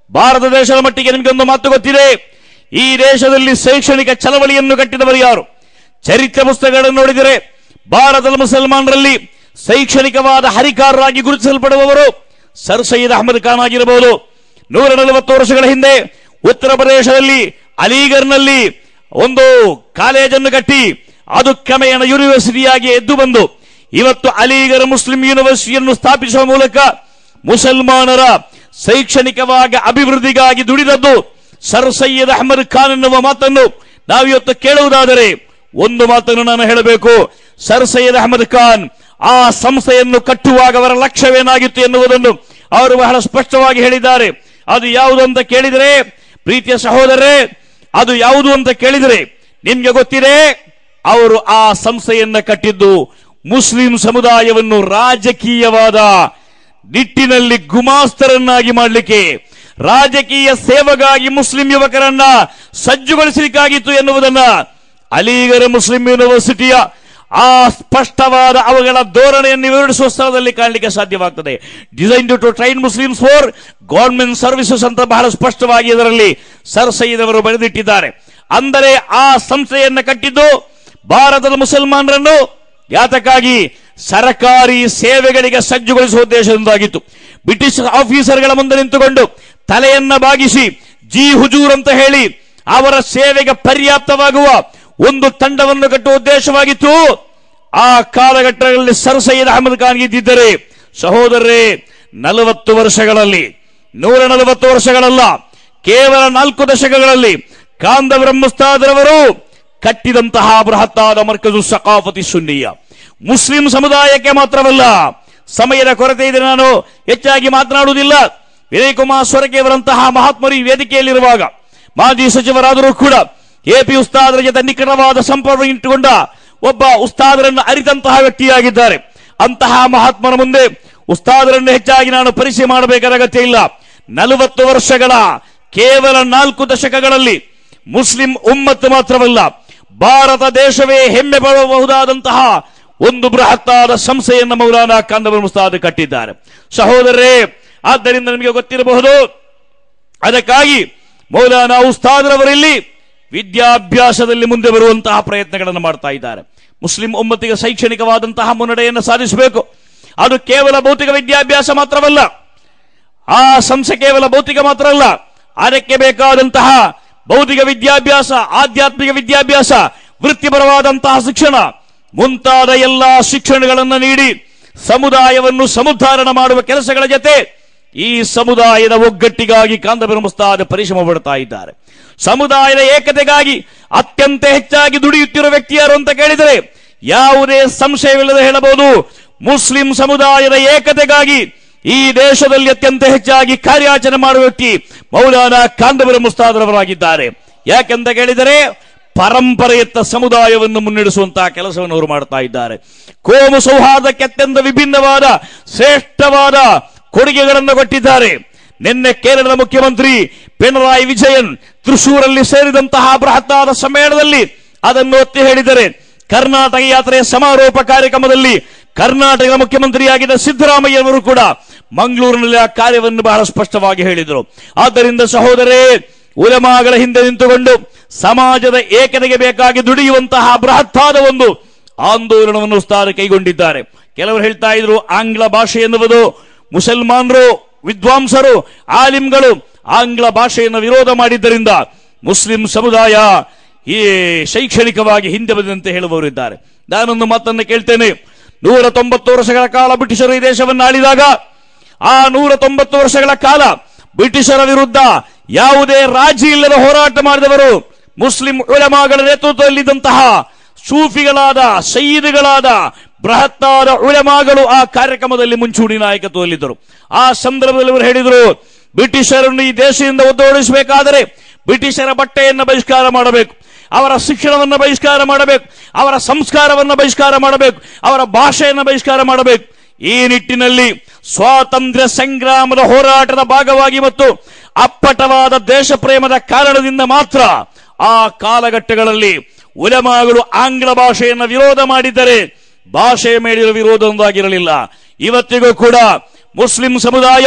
ಭಾರತ ದೇಶದ ಮಟ್ಟಿಗೆ ನಿಮಗೊಂದು ಮಾತು ಗೊತ್ತಿದೆ ಈ ದೇಶದಲ್ಲಿ ಶೈಕ್ಷಣಿಕ ಚಳವಳಿಯನ್ನು ಕಟ್ಟಿದವರು ಯಾರು ಚರಿತ್ರೆ ಪುಸ್ತಕಗಳನ್ನು ನೋಡಿದರೆ ಭಾರತದ ಮುಸಲ್ಮಾನರಲ್ಲಿ ಶೈಕ್ಷಣಿಕವಾದ ಹರಿಕಾರರಾಗಿ ಗುರುತಿಸಲ್ಪಡುವವರು ಸರ್ ಸೈಯದ್ ಅಹಮದ್ ಖಾನ್ ಆಗಿರಬಹುದು ನೂರ ನಲವತ್ತು ವರ್ಷಗಳ ಹಿಂದೆ ಉತ್ತರ ಪ್ರದೇಶದಲ್ಲಿ ಅಲಿಗರ್ನಲ್ಲಿ ಒಂದು ಕಾಲೇಜನ್ನು ಕಟ್ಟಿ ಅದು ಕ್ರಮೇಣ ಯೂನಿವರ್ಸಿಟಿಯಾಗಿ ಎದ್ದು ಬಂದು ಇವತ್ತು ಅಲಿಗರ್ ಮುಸ್ಲಿಂ ಯೂನಿವರ್ಸಿಟಿಯನ್ನು ಸ್ಥಾಪಿಸುವ ಮೂಲಕ ಮುಸಲ್ಮಾನರ ಶೈಕ್ಷಣಿಕವಾಗಿ ಅಭಿವೃದ್ಧಿಗಾಗಿ ದುಡಿದದ್ದು ಸರ್ ಸೈಯದ್ ಅಹಮದ್ ಖಾನ್ ಎನ್ನುವ ಮಾತನ್ನು ನಾವಿವತ್ತು ಕೇಳುವುದಾದರೆ ಒಂದು ಮಾತನ್ನು ನಾನು ಹೇಳಬೇಕು ಸರ್ ಸೈಯದ್ ಅಹಮದ್ ಖಾನ್ ಆ ಸಂಸ್ಥೆಯನ್ನು ಕಟ್ಟುವಾಗ ಅವರ ಲಕ್ಷ್ಯವೇನಾಗಿತ್ತು ಎನ್ನುವುದನ್ನು ಅವರು ಬಹಳ ಸ್ಪಷ್ಟವಾಗಿ ಹೇಳಿದ್ದಾರೆ ಅದು ಯಾವುದು ಅಂತ ಕೇಳಿದರೆ ಪ್ರೀತಿಯ ಸಹೋದರರೇ ಅದು ಯಾವುದು ಅಂತ ಕೇಳಿದರೆ ನಿಮ್ಗೆ ಗೊತ್ತಿದೆ ಅವರು ಆ ಸಂಸ್ಥೆಯನ್ನ ಕಟ್ಟಿದ್ದು ಮುಸ್ಲಿಂ ಸಮುದಾಯವನ್ನು ರಾಜಕೀಯವಾದ ನಿಟ್ಟಿನಲ್ಲಿ ಗುಮಾಸ್ತರನ್ನಾಗಿ ಮಾಡಲಿಕ್ಕೆ ರಾಜಕೀಯ ಸೇವೆಗಾಗಿ ಮುಸ್ಲಿಂ ಯುವಕರನ್ನ ಸಜ್ಜುಗೊಳಿಸಲಿಕ್ಕಾಗಿತ್ತು ಎನ್ನುವುದನ್ನ ಅಲಿಗರ ಮುಸ್ಲಿಂ ಯೂನಿವರ್ಸಿಟಿಯ ಆ ಸ್ಪಷ್ಟವಾದ ಅವುಗಳ ಧೋರಣೆಯನ್ನು ವಿವರಿಸುವ ಸ್ಥಳದಲ್ಲಿ ಕಾಣಲಿಕ್ಕೆ ಸಾಧ್ಯವಾಗ್ತದೆ design to train Muslims for government services ಅಂತ ಬಹಳ ಸ್ಪಷ್ಟವಾಗಿ ಇದರಲ್ಲಿ ಸರ್ ಸೈಯದ್ ಅವರು ಬರೆದಿಟ್ಟಿದ್ದಾರೆ ಅಂದರೆ ಆ ಸಂಸ್ಥೆಯನ್ನು ಕಟ್ಟಿದ್ದು ಭಾರತದ ಮುಸಲ್ಮಾನರನ್ನು ಯಾತಕ್ಕಾಗಿ ಸರಕಾರಿ ಸೇವೆಗಳಿಗೆ ಸಜ್ಜುಗೊಳಿಸುವ ಉದ್ದೇಶದಿಂದಾಗಿತ್ತು ಬ್ರಿಟಿಷ್ ಆಫೀಸರ್ಗಳ ಮುಂದೆ ನಿಂತುಕೊಂಡು ತಲೆಯನ್ನ ಬಾಗಿಸಿ ಜಿ ಹುಜೂರ್ ಅಂತ ಹೇಳಿ ಅವರ ಸೇವೆಗೆ ಪರ್ಯಾಪ್ತವಾಗುವ ಒಂದು ತಂಡವನ್ನು ಕಟ್ಟುವ ಉದ್ದೇಶವಾಗಿತ್ತು ಆ ಕಾಲಘಟ್ಟಗಳಲ್ಲಿ ಸರ್ ಸೈಯದ್ ಅಹಮದ್ ಖಾನ್ ಇದ್ದಿದ್ದರೆ ಸಹೋದರರೇ ನಲವತ್ತು ವರ್ಷಗಳಲ್ಲಿ ನೂರ ನಲವತ್ತು ವರ್ಷಗಳಲ್ಲ ಕೇವಲ ನಾಲ್ಕು ದಶಕಗಳಲ್ಲಿ ಕಾಂದ ಬ್ರಹ್ಮಸ್ತಾದರವರು ಕಟ್ಟಿದಂತಹ ಬೃಹತ್ತಾದ ಮರ್ಕಜು ಸಕಾಫತಿ ಸುನ್ನಿಯ ಮುಸ್ಲಿಂ ಸಮುದಾಯಕ್ಕೆ ಮಾತ್ರವಲ್ಲ ಸಮಯದ ಕೊರತೆ ಇದೆ ನಾನು ಹೆಚ್ಚಾಗಿ ಮಾತನಾಡುವುದಿಲ್ಲ ವಿನಯ್ ಕುಮಾರ್ ಸ್ವರಕೆ ಅವರಂತಹ ಮಹಾತ್ಮರು ಈ ವೇದಿಕೆಯಲ್ಲಿರುವಾಗ ಮಾಜಿ ಸಚಿವರಾದರೂ ಕೂಡ ಎಪಿ ಉಸ್ತಾದರ ಜೊತೆ ನಿಕಟವಾದ ಸಂಪರ್ಕ ಇಟ್ಟುಕೊಂಡ ಒಬ್ಬ ಉಸ್ತಾದರನ್ನು ಅರಿತಂತಹ ವ್ಯಕ್ತಿಯಾಗಿದ್ದಾರೆ ಅಂತಹ ಮಹಾತ್ಮರ ಮುಂದೆ ಉಸ್ತಾದರನ್ನು ಹೆಚ್ಚಾಗಿ ನಾನು ಪರಿಚಯ ಮಾಡಬೇಕಾದ ಅಗತ್ಯ ಇಲ್ಲ ನಲವತ್ತು ವರ್ಷಗಳ ಕೇವಲ ನಾಲ್ಕು ದಶಕಗಳಲ್ಲಿ ಮುಸ್ಲಿಂ ಉಮ್ಮತ್ತು ಮಾತ್ರವಲ್ಲ ಭಾರತ ದೇಶವೇ ಹೆಮ್ಮೆ ಪಡಬಹುದಾದಂತಹ ಒಂದು ಬೃಹತ್ತಾದ ಸಂಸ್ಥೆಯನ್ನು ಮೌಲಾನಾ ಕಾಂದಬರ್ ಮುಸ್ತಾದ್ ಕಟ್ಟಿದ್ದಾರೆ ಸಹೋದರರೇ ಆದ್ದರಿಂದ ನಿಮಗೆ ಗೊತ್ತಿರಬಹುದು ಅದಕ್ಕಾಗಿ ಮೌಲಾನಾ ಉಸ್ತಾದ್ರವರಲ್ಲಿ ವಿದ್ಯಾಭ್ಯಾಸದಲ್ಲಿ ಮುಂದೆ ಬರುವಂತಹ ಪ್ರಯತ್ನಗಳನ್ನು ಮಾಡ್ತಾ ಇದ್ದಾರೆ ಮುಸ್ಲಿಂ ಒಮ್ಮತ್ತಿಗೆ ಶೈಕ್ಷಣಿಕವಾದಂತಹ ಮುನ್ನಡೆಯನ್ನು ಸಾಧಿಸಬೇಕು ಅದು ಕೇವಲ ಭೌತಿಕ ವಿದ್ಯಾಭ್ಯಾಸ ಮಾತ್ರವಲ್ಲ ಆ ಸಂಸ್ಥೆ ಕೇವಲ ಭೌತಿಕ ಮಾತ್ರ ಅಲ್ಲ ಅದಕ್ಕೆ ಬೇಕಾದಂತಹ ಭೌತಿಕ ವಿದ್ಯಾಭ್ಯಾಸ ಆಧ್ಯಾತ್ಮಿಕ ವಿದ್ಯಾಭ್ಯಾಸ ವೃತ್ತಿಪರವಾದಂತಹ ಶಿಕ್ಷಣ ಮುಂತಾದ ಎಲ್ಲಾ ಶಿಕ್ಷಣಗಳನ್ನು ನೀಡಿ ಸಮುದಾಯವನ್ನು ಸಮುದ್ಧಾರಣ ಮಾಡುವ ಕೆಲಸಗಳ ಜೊತೆ ಈ ಸಮುದಾಯದ ಒಗ್ಗಟ್ಟಿಗಾಗಿ ಕಾಂದಬೆರ ಮುಸ್ತಾದ ಪರಿಶ್ರಮ ಪಡ್ತಾ ಇದ್ದಾರೆ ಸಮುದಾಯದ ಏಕತೆಗಾಗಿ ಅತ್ಯಂತ ಹೆಚ್ಚಾಗಿ ದುಡಿಯುತ್ತಿರುವ ವ್ಯಕ್ತಿ ಯಾರು ಅಂತ ಕೇಳಿದರೆ ಯಾವುದೇ ಸಂಶಯವಿಲ್ಲದೆ ಹೇಳಬಹುದು ಮುಸ್ಲಿಂ ಸಮುದಾಯದ ಏಕತೆಗಾಗಿ ಈ ದೇಶದಲ್ಲಿ ಅತ್ಯಂತ ಹೆಚ್ಚಾಗಿ ಕಾರ್ಯಾಚರಣೆ ಮಾಡುವ ವ್ಯಕ್ತಿ ಮೌಲಾನಾ ಕಾಂದಬರ ಮುಸ್ತಾದರವರಾಗಿದ್ದಾರೆ ಯಾಕೆಂತ ಕೇಳಿದರೆ ಪರಂಪರೆಯತ್ತ ಸಮುದಾಯವನ್ನು ಮುನ್ನಡೆಸುವಂತಹ ಕೆಲಸವನ್ನು ಅವರು ಮಾಡ್ತಾ ಇದ್ದಾರೆ ಕೋಮು ಸೌಹಾರ್ದಕ್ಕೆ ಅತ್ಯಂತ ವಿಭಿನ್ನವಾದ ಶ್ರೇಷ್ಠವಾದ ಕೊಡುಗೆಗಳನ್ನು ಕೊಟ್ಟಿದ್ದಾರೆ ನಿನ್ನೆ ಕೇರಳದ ಮುಖ್ಯಮಂತ್ರಿ ಪಿಣರಾಯಿ ವಿಜಯನ್ ತ್ರಿಶೂರಲ್ಲಿ ಸೇರಿದಂತಹ ಬೃಹತ್ತಾದ ಸಮ್ಮೇಳನದಲ್ಲಿ ಅದನ್ನು ಒತ್ತಿ ಹೇಳಿದರೆ ಕರ್ನಾಟಕ ಯಾತ್ರೆಯ ಸಮಾರೋಪ ಕಾರ್ಯಕ್ರಮದಲ್ಲಿ ಕರ್ನಾಟಕದ ಮುಖ್ಯಮಂತ್ರಿಯಾಗಿದ್ದ ಸಿದ್ದರಾಮಯ್ಯನವರು ಕೂಡ ಮಂಗಳೂರಿನಲ್ಲಿ ಆ ಕಾರ್ಯವನ್ನು ಬಹಳ ಸ್ಪಷ್ಟವಾಗಿ ಹೇಳಿದರು ಆದ್ದರಿಂದ ಸಹೋದರೇ ಉಲಮಾಗಳ ಹಿಂದೆ ನಿಂತುಕೊಂಡು ಸಮಾಜದ ಏಕತೆಗೆ ಬೇಕಾಗಿ ದುಡಿಯುವಂತಹ ಬೃಹತ್ತಾದ ಒಂದು ಆಂದೋಲನವನ್ನು ಉಸ್ತಾದ ಕೈಗೊಂಡಿದ್ದಾರೆ ಕೆಲವರು ಹೇಳ್ತಾ ಇದ್ರು ಆಂಗ್ಲ ಭಾಷೆ ಎನ್ನುವುದು ಮುಸಲ್ಮಾನರು ವಿದ್ವಾಂಸರು ಆಲಿಮ್ಗಳು ಆಂಗ್ಲ ಭಾಷೆಯನ್ನು ವಿರೋಧ ಮಾಡಿದ್ದರಿಂದ ಮುಸ್ಲಿಂ ಸಮುದಾಯ ಈ ಶೈಕ್ಷಣಿಕವಾಗಿ ಹಿಂದೆ ಬಂದಂತೆ ಹೇಳುವವರಿದ್ದಾರೆ ನಾನೊಂದು ಮಾತನ್ನು ಕೇಳ್ತೇನೆ ನೂರ ತೊಂಬತ್ತು ವರ್ಷಗಳ ಕಾಲ ಬ್ರಿಟಿಷರು ಈ ದೇಶವನ್ನು ಆಳಿದಾಗ ಆ ನೂರ ತೊಂಬತ್ತು ವರ್ಷಗಳ ಕಾಲ ಬ್ರಿಟಿಷರ ವಿರುದ್ಧ ಯಾವುದೇ ರಾಜಿ ಇಲ್ಲದ ಹೋರಾಟ ಮಾಡಿದವರು ಮುಸ್ಲಿಂ ಉಳಮಾಗಳ ನೇತೃತ್ವದಲ್ಲಿದ್ದಂತಹ ಸೂಫಿಗಳಾದ ಸಯೀದ್ಗಳಾದ ಬೃಹತ್ತಾದ ಉಳಮಾಗಳು ಆ ಕಾರ್ಯಕ್ರಮದಲ್ಲಿ ಮುಂಚೂಣಿ ನಾಯಕತ್ವದಲ್ಲಿದ್ದರು ಆ ಸಂದರ್ಭದಲ್ಲಿ ಅವರು ಹೇಳಿದರು ಬ್ರಿಟಿಷರನ್ನು ಈ ದೇಶದಿಂದ ಒದ್ದೋಡಿಸಬೇಕಾದರೆ ಬ್ರಿಟಿಷರ ಬಟ್ಟೆಯನ್ನು ಬಹಿಷ್ಕಾರ ಮಾಡಬೇಕು ಅವರ ಶಿಕ್ಷಣವನ್ನು ಬಹಿಷ್ಕಾರ ಮಾಡಬೇಕು ಅವರ ಸಂಸ್ಕಾರವನ್ನು ಬಹಿಷ್ಕಾರ ಮಾಡಬೇಕು ಅವರ ಭಾಷೆಯನ್ನು ಬಹಿಷ್ಕಾರ ಮಾಡಬೇಕು ಈ ನಿಟ್ಟಿನಲ್ಲಿ ಸ್ವಾತಂತ್ರ್ಯ ಸಂಗ್ರಾಮದ ಹೋರಾಟದ ಭಾಗವಾಗಿ ಮತ್ತು ಅಪ್ಪಟವಾದ ದೇಶ ಪ್ರೇಮದ ಕಾರಣದಿಂದ ಮಾತ್ರ ಆ ಕಾಲಘಟ್ಟಗಳಲ್ಲಿ ಉಲಮಾಗಳು ಆಂಗ್ಲ ಭಾಷೆಯನ್ನು ವಿರೋಧ ಮಾಡಿದ್ದರೆ ಭಾಷೆಯ ಮೇಲಿರುವ ವಿರೋಧ ಒಂದಾಗಿರಲಿಲ್ಲ ಇವತ್ತಿಗೂ ಕೂಡ ಮುಸ್ಲಿಂ ಸಮುದಾಯ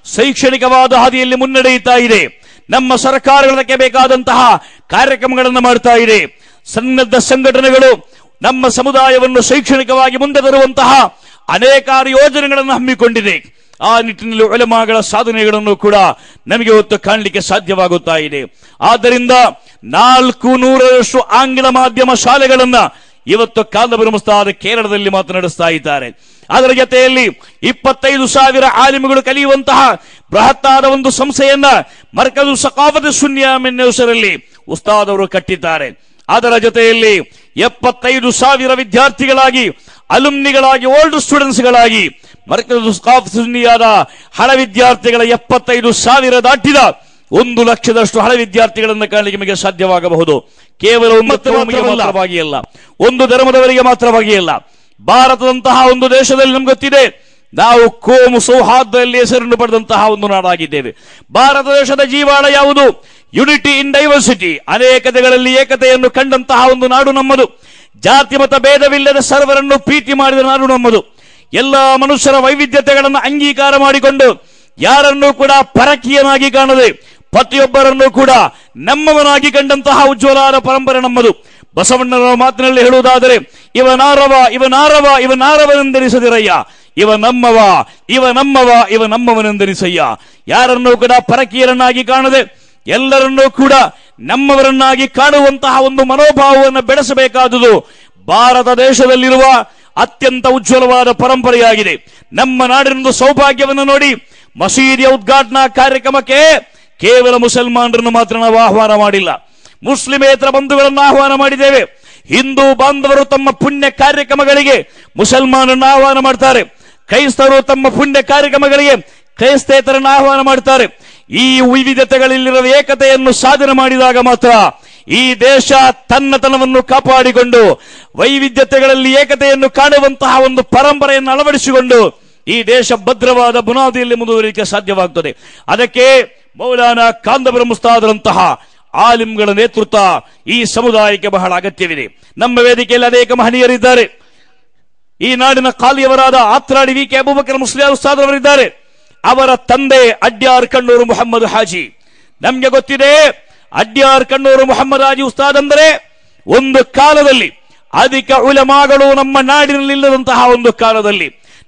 ಶೈಕ್ಷಣಿಕವಾದ ಹಾದಿಯಲ್ಲಿ ಮುನ್ನಡೆಯುತ್ತಾ ಇದೆ ನಮ್ಮ ಸರ್ಕಾರಗಳಕ್ಕೆ ಬೇಕಾದಂತಹ ಕಾರ್ಯಕ್ರಮಗಳನ್ನು ಮಾಡ್ತಾ ಇದೆ ಸನ್ನದ್ಧ ಸಂಘಟನೆಗಳು ನಮ್ಮ ಸಮುದಾಯವನ್ನು ಶೈಕ್ಷಣಿಕವಾಗಿ ಮುಂದೆ ತರುವಂತಹ ಅನೇಕಾರು ಯೋಜನೆಗಳನ್ನು ಹಮ್ಮಿಕೊಂಡಿದೆ ಆ ನಿಟ್ಟಿನಲ್ಲಿ ಒಲೆಮಾಗಳ ಸಾಧನೆಗಳನ್ನು ಕೂಡ ನಮಗೆ ಇವತ್ತು ಕಾಣಲಿಕ್ಕೆ ಸಾಧ್ಯವಾಗುತ್ತಾ ಇದೆ ಆದ್ದರಿಂದ ನಾಲ್ಕು ನೂರರಷ್ಟು ಆಂಗ್ಲ ಮಾಧ್ಯಮ ಶಾಲೆಗಳನ್ನ ಇವತ್ತು ಕಾಲಬರು ಮುಸ್ತಾದ ಕೇರಳದಲ್ಲಿ ಮಾತನಾಡಿಸ್ತಾ ಇದ್ದಾರೆ ಅದರ ಜೊತೆಯಲ್ಲಿ ಇಪ್ಪತ್ತೈದು ಸಾವಿರ ಆಲಿಮುಗಳು ಕಲಿಯುವಂತಹ ಬೃಹತ್ತಾದ ಒಂದು ಸಂಸ್ಥೆಯನ್ನ ಮರ್ಕಜು ಸಕಾಫತ್ ಸುನ್ಯಾಮ್ ಎನ್ನುವ ಹೆಸರಲ್ಲಿ ಉಸ್ತಾದ್ ಅವರು ಕಟ್ಟಿದ್ದಾರೆ ಅದರ ಜೊತೆಯಲ್ಲಿ ಎಪ್ಪತ್ತೈದು ಸಾವಿರ ವಿದ್ಯಾರ್ಥಿಗಳಾಗಿ ಅಲುಮ್ನಿಗಳಾಗಿ ಓಲ್ಡ್ ಸ್ಟೂಡೆಂಟ್ಸ್ಗಳಾಗಿ ಮರ್ಕಜು ಸಕಾಫತ್ ಸುನ್ನಿಯಾದ ಹಳ ವಿದ್ಯಾರ್ಥಿಗಳ ಎಪ್ಪತ್ತೈದು ಸಾವಿರ ದಾಟಿದ ಒಂದು ಲಕ್ಷದಷ್ಟು ಹಳೆ ವಿದ್ಯಾರ್ಥಿಗಳನ್ನು ಕಾಣಲಿಕ್ಕೆ ನಿಮಗೆ ಸಾಧ್ಯವಾಗಬಹುದು ಕೇವಲ ಒಂದು ಧರ್ಮಕ್ಕೆ ಮಾತ್ರವಾಗಿ ಅಲ್ಲ ಒಂದು ಧರ್ಮದವರಿಗೆ ಮಾತ್ರವಾಗಿ ಅಲ್ಲ ಭಾರತದಂತಹ ಒಂದು ದೇಶದಲ್ಲಿ ನಮ್ಗೆ ಗೊತ್ತಿದೆ ನಾವು ಕೋಮು ಸೌಹಾರ್ದದಲ್ಲಿ ಹೆಸರನ್ನು ಪಡೆದಂತಹ ಒಂದು ನಾಡಾಗಿದ್ದೇವೆ ಭಾರತ ದೇಶದ ಜೀವಾಳ ಯಾವುದು ಯುನಿಟಿ ಇನ್ ಡೈವರ್ಸಿಟಿ ಅನೇಕತೆಗಳಲ್ಲಿ ಏಕತೆಯನ್ನು ಕಂಡಂತಹ ಒಂದು ನಾಡು ನಮ್ಮದು ಜಾತಿ ಮತ ಭೇದವಿಲ್ಲದ ಸರ್ವರನ್ನು ಪ್ರೀತಿ ಮಾಡಿದ ನಾಡು ನಮ್ಮದು ಎಲ್ಲ ಮನುಷ್ಯರ ವೈವಿಧ್ಯತೆಗಳನ್ನು ಅಂಗೀಕಾರ ಮಾಡಿಕೊಂಡು ಯಾರನ್ನೂ ಕೂಡ ಪರಕೀಯನಾಗಿ ಕಾಣದೆ ಪ್ರತಿಯೊಬ್ಬರನ್ನು ಕೂಡ ನಮ್ಮವನಾಗಿ ಕಂಡಂತಹ ಉಜ್ವಲಾದ ಪರಂಪರೆ ನಮ್ಮದು ಬಸವಣ್ಣನ ಮಾತಿನಲ್ಲಿ ಹೇಳುವುದಾದರೆ ಇವನಾರವ ಇವನಾರವ ಇವನಾರವನೆಂದೆನಿಸದಿರಯ್ಯ ಇವ ನಮ್ಮವ ಇವ ನಮ್ಮವ ಇವ ನಮ್ಮವನೆಂದೆನಿಸಯ್ಯ ಯಾರನ್ನೂ ಕೂಡ ಪರಕೀಯರನ್ನಾಗಿ ಕಾಣದೆ ಎಲ್ಲರನ್ನೂ ಕೂಡ ನಮ್ಮವರನ್ನಾಗಿ ಕಾಣುವಂತಹ ಒಂದು ಮನೋಭಾವವನ್ನು ಬೆಳೆಸಬೇಕಾದುದು ಭಾರತ ದೇಶದಲ್ಲಿರುವ ಅತ್ಯಂತ ಉಜ್ವಲವಾದ ಪರಂಪರೆಯಾಗಿದೆ ನಮ್ಮ ನಾಡಿನೊಂದು ಸೌಭಾಗ್ಯವನ್ನು ನೋಡಿ ಮಸೀದಿಯ ಉದ್ಘಾಟನಾ ಕಾರ್ಯಕ್ರಮಕ್ಕೆ ಕೇವಲ ಮುಸಲ್ಮಾನರನ್ನು ಮಾತ್ರ ನಾವು ಆಹ್ವಾನ ಮಾಡಿಲ್ಲ ಮುಸ್ಲಿಮೇತರ ಬಂಧುಗಳನ್ನು ಆಹ್ವಾನ ಮಾಡಿದ್ದೇವೆ ಹಿಂದೂ ಬಾಂಧವರು ತಮ್ಮ ಪುಣ್ಯ ಕಾರ್ಯಕ್ರಮಗಳಿಗೆ ಮುಸಲ್ಮಾನರನ್ನು ಆಹ್ವಾನ ಮಾಡ್ತಾರೆ ಕ್ರೈಸ್ತರು ತಮ್ಮ ಪುಣ್ಯ ಕಾರ್ಯಕ್ರಮಗಳಿಗೆ ಕ್ರೈಸ್ತೇತರನ್ನು ಆಹ್ವಾನ ಮಾಡ್ತಾರೆ ಈ ವಿವಿಧತೆಗಳಲ್ಲಿರುವ ಏಕತೆಯನ್ನು ಸಾಧನೆ ಮಾಡಿದಾಗ ಮಾತ್ರ ಈ ದೇಶ ತನ್ನತನವನ್ನು ಕಾಪಾಡಿಕೊಂಡು ವೈವಿಧ್ಯತೆಗಳಲ್ಲಿ ಏಕತೆಯನ್ನು ಕಾಣುವಂತಹ ಒಂದು ಪರಂಪರೆಯನ್ನು ಅಳವಡಿಸಿಕೊಂಡು ಈ ದೇಶ ಭದ್ರವಾದ ಬುನಾದಿಯಲ್ಲಿ ಮುಂದುವರಿಯಲಿಕ್ಕೆ ಸಾಧ್ಯವಾಗುತ್ತದೆ ಅದಕ್ಕೆ ಮೌಲಾನಾ ಕಾಂದಬರ ಮುಸ್ತಾದರಂತಹ ಆಲಿಮ್ಗಳ ನೇತೃತ್ವ ಈ ಸಮುದಾಯಕ್ಕೆ ಬಹಳ ಅಗತ್ಯವಿದೆ ನಮ್ಮ ವೇದಿಕೆಯಲ್ಲಿ ಅನೇಕ ಮಹನೀಯರಿದ್ದಾರೆ ಈ ನಾಡಿನ ಕಾಲಿಯವರಾದ ಆತ್ರಾಡಿ ವಿ ಕೆ ಅಬೂಬಕರ್ ಮುಸ್ಲಿಂ ಉಸ್ತಾದ್ ಅವರಿದ್ದಾರೆ ಅವರ ತಂದೆ ಅಡ್ಯಾರ್ ಕಣ್ಣೂರು ಮೊಹಮ್ಮದ್ ಹಾಜಿ ನಮ್ಗೆ ಗೊತ್ತಿದೆ ಅಡ್ಯಾರ್ ಕಣ್ಣೂರು ಮೊಹಮ್ಮದ್ ಹಾಜಿ ಉಸ್ತಾದ್ ಅಂದರೆ ಒಂದು ಕಾಲದಲ್ಲಿ ಅಧಿಕ ಉಲಮಾಗಳು ನಮ್ಮ ನಾಡಿನಲ್ಲಿಲ್ಲದಂತಹ ಒಂದು ಕಾಲದಲ್ಲಿ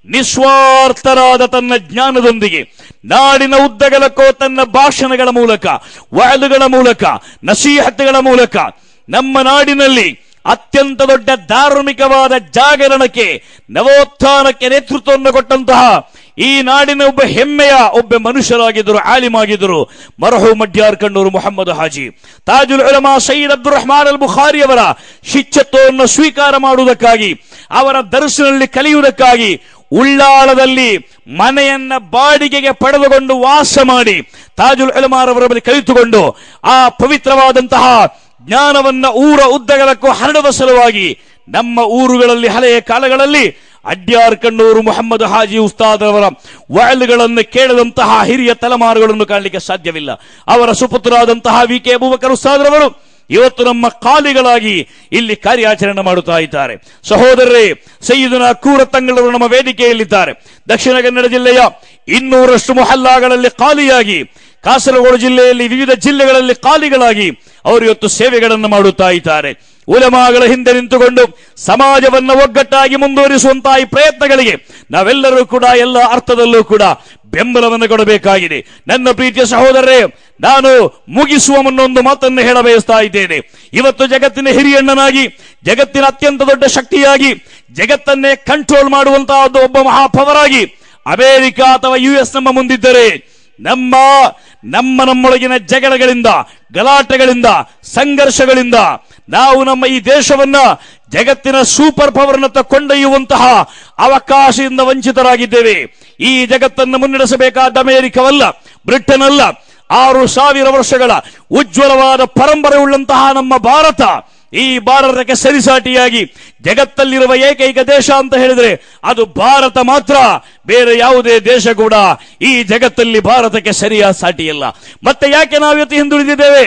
ನಿಸ್ವಾರ್ಥರಾದ ತನ್ನ ಜ್ಞಾನದೊಂದಿಗೆ ನಾಡಿನ ಉದ್ದಗಲಕ್ಕೋ ತನ್ನ ಭಾಷಣಗಳ ಮೂಲಕ ವಾಳುಗಳ ಮೂಲಕ ನಸೀಹತ್ತುಗಳ ಮೂಲಕ ನಮ್ಮ ನಾಡಿನಲ್ಲಿ ಅತ್ಯಂತ ದೊಡ್ಡ ಧಾರ್ಮಿಕವಾದ ಜಾಗರಣಕ್ಕೆ ನವೋತ್ಥಾನಕ್ಕೆ ನೇತೃತ್ವವನ್ನು ಕೊಟ್ಟಂತಹ ಈ ನಾಡಿನ ಒಬ್ಬ ಹೆಮ್ಮೆಯ ಒಬ್ಬ ಮನುಷ್ಯರಾಗಿದ್ದರು ಆಲಿಮಾಗಿದ್ದರು ಮರಹು ಮಡ್ಯಾರ್ ಕಣ್ಣೂರು ಮೊಹಮ್ಮದ್ ಹಾಜಿ ತಾಜುಲ್ ಉಲಮಾ ಸೈಯದ್ ಅಬ್ದುಲ್ ರಹಮಾನ್ ಅಲ್ ಬುಖಾರಿ ಅವರ ಶಿಕ್ಷತ್ವವನ್ನು ಸ್ವೀಕಾರ ಮಾಡುವುದಕ್ಕಾಗಿ ಅವರ ದರ್ಶನಲ್ಲಿ ಕಲಿಯುವುದಕ್ಕಾಗಿ ಉಳ್ಳಾಳದಲ್ಲಿ ಮನೆಯನ್ನ ಬಾಡಿಗೆಗೆ ಪಡೆದುಕೊಂಡು ವಾಸ ಮಾಡಿ ತಾಜುಲ್ ಉಲಮಾರವರ ಬಳಿ ಕಲಿತುಕೊಂಡು ಆ ಪವಿತ್ರವಾದಂತಹ ಜ್ಞಾನವನ್ನ ಊರ ಉದ್ದಗಲಕ್ಕೂ ಹರಡುವ ಸಲುವಾಗಿ ನಮ್ಮ ಊರುಗಳಲ್ಲಿ ಹಳೆಯ ಕಾಲಗಳಲ್ಲಿ ಅಡ್ಯಾರ್ ಕಣ್ಣೂರು ಮೊಹಮ್ಮದ್ ಹಾಜಿ ಉಸ್ತಾದ್ ಅವರ ವಾಯಲ್ಗಳನ್ನು ಕೇಳದಂತಹ ಹಿರಿಯ ತಲೆಮಾರುಗಳನ್ನು ಕಾಣಲಿಕ್ಕೆ ಸಾಧ್ಯವಿಲ್ಲ ಅವರ ಸುಪುತ್ರರಾದಂತಹ ವಿ ಕೆ ಅಬೂಬಕರ್ ಉಸ್ತಾದ್ರವರು ಇವತ್ತು ನಮ್ಮ ಕಾಲಿಗಳಾಗಿ ಇಲ್ಲಿ ಕಾರ್ಯಾಚರಣೆ ಮಾಡುತ್ತಾ ಇದ್ದಾರೆ ಸಹೋದರರೇ ಸೈಯದನ ಕೂರ ತಂಗಳವರು ನಮ್ಮ ವೇದಿಕೆಯಲ್ಲಿದ್ದಾರೆ ದಕ್ಷಿಣ ಕನ್ನಡ ಜಿಲ್ಲೆಯ ಇನ್ನೂರಷ್ಟು ಮೊಹಲ್ಲಾಗಳಲ್ಲಿ ಖಾಲಿಯಾಗಿ ಕಾಸರಗೋಡು ಜಿಲ್ಲೆಯಲ್ಲಿ ವಿವಿಧ ಜಿಲ್ಲೆಗಳಲ್ಲಿ ಖಾಲಿಗಳಾಗಿ ಅವರು ಇವತ್ತು ಸೇವೆಗಳನ್ನು ಮಾಡುತ್ತಾ ಇದ್ದಾರೆ ಉಲಮಾಗಳ ಹಿಂದೆ ನಿಂತುಕೊಂಡು ಸಮಾಜವನ್ನು ಒಗ್ಗಟ್ಟಾಗಿ ಮುಂದುವರಿಸುವಂತಹ ಈ ಪ್ರಯತ್ನಗಳಿಗೆ ನಾವೆಲ್ಲರೂ ಕೂಡ ಎಲ್ಲ ಅರ್ಥದಲ್ಲೂ ಕೂಡ ಬೆಂಬಲವನ್ನು ಕೊಡಬೇಕಾಗಿದೆ ನನ್ನ ಪ್ರೀತಿಯ ಸಹೋದರರೇ ನಾನು ಮುಗಿಸುವ ಮುನ್ನೊಂದು ಮಾತನ್ನು ಹೇಳ ಬಯಸ್ತಾ ಇದ್ದೇನೆ ಇವತ್ತು ಜಗತ್ತಿನ ಹಿರಿಯಣ್ಣನಾಗಿ ಜಗತ್ತಿನ ಅತ್ಯಂತ ದೊಡ್ಡ ಶಕ್ತಿಯಾಗಿ ಜಗತ್ತನ್ನೇ ಕಂಟ್ರೋಲ್ ಮಾಡುವಂತಹ ಒಬ್ಬ ಮಹಾಪವರಾಗಿ ಅಮೆರಿಕ ಅಥವಾ ಯು ಎಸ್ ನಮ್ಮ ಮುಂದಿದ್ದರೆ ನಮ್ಮ ನಮ್ಮ ನಮ್ಮೊಳಗಿನ ಜಗಳಗಳಿಂದ ಗಲಾಟೆಗಳಿಂದ ಸಂಘರ್ಷಗಳಿಂದ ನಾವು ನಮ್ಮ ಈ ದೇಶವನ್ನ ಜಗತ್ತಿನ ಸೂಪರ್ ಪವರ್ನತ್ತ ಕೊಂಡೊಯ್ಯುವಂತಹ ಅವಕಾಶದಿಂದ ವಂಚಿತರಾಗಿದ್ದೇವೆ ಈ ಜಗತ್ತನ್ನು ಮುನ್ನಡೆಸಬೇಕಾದ ಅಮೆರಿಕವಲ್ಲ ಬ್ರಿಟನ್ ಅಲ್ಲ ಆರು ಸಾವಿರ ವರ್ಷಗಳ ಉಜ್ವಲವಾದ ಪರಂಪರೆ ಉಳ್ಳಂತಹ ನಮ್ಮ ಭಾರತ ಈ ಭಾರತಕ್ಕೆ ಸರಿಸಾಟಿಯಾಗಿ ಜಗತ್ತಲ್ಲಿರುವ ಏಕೈಕ ದೇಶ ಅಂತ ಹೇಳಿದ್ರೆ ಅದು ಭಾರತ ಮಾತ್ರ ಬೇರೆ ಯಾವುದೇ ದೇಶ ಕೂಡ ಈ ಜಗತ್ತಲ್ಲಿ ಭಾರತಕ್ಕೆ ಸರಿಯಾದ ಸಾಟಿಯಲ್ಲ ಮತ್ತೆ ಯಾಕೆ ನಾವು ಇವತ್ತು ಹಿಂದುಳಿದಿದ್ದೇವೆ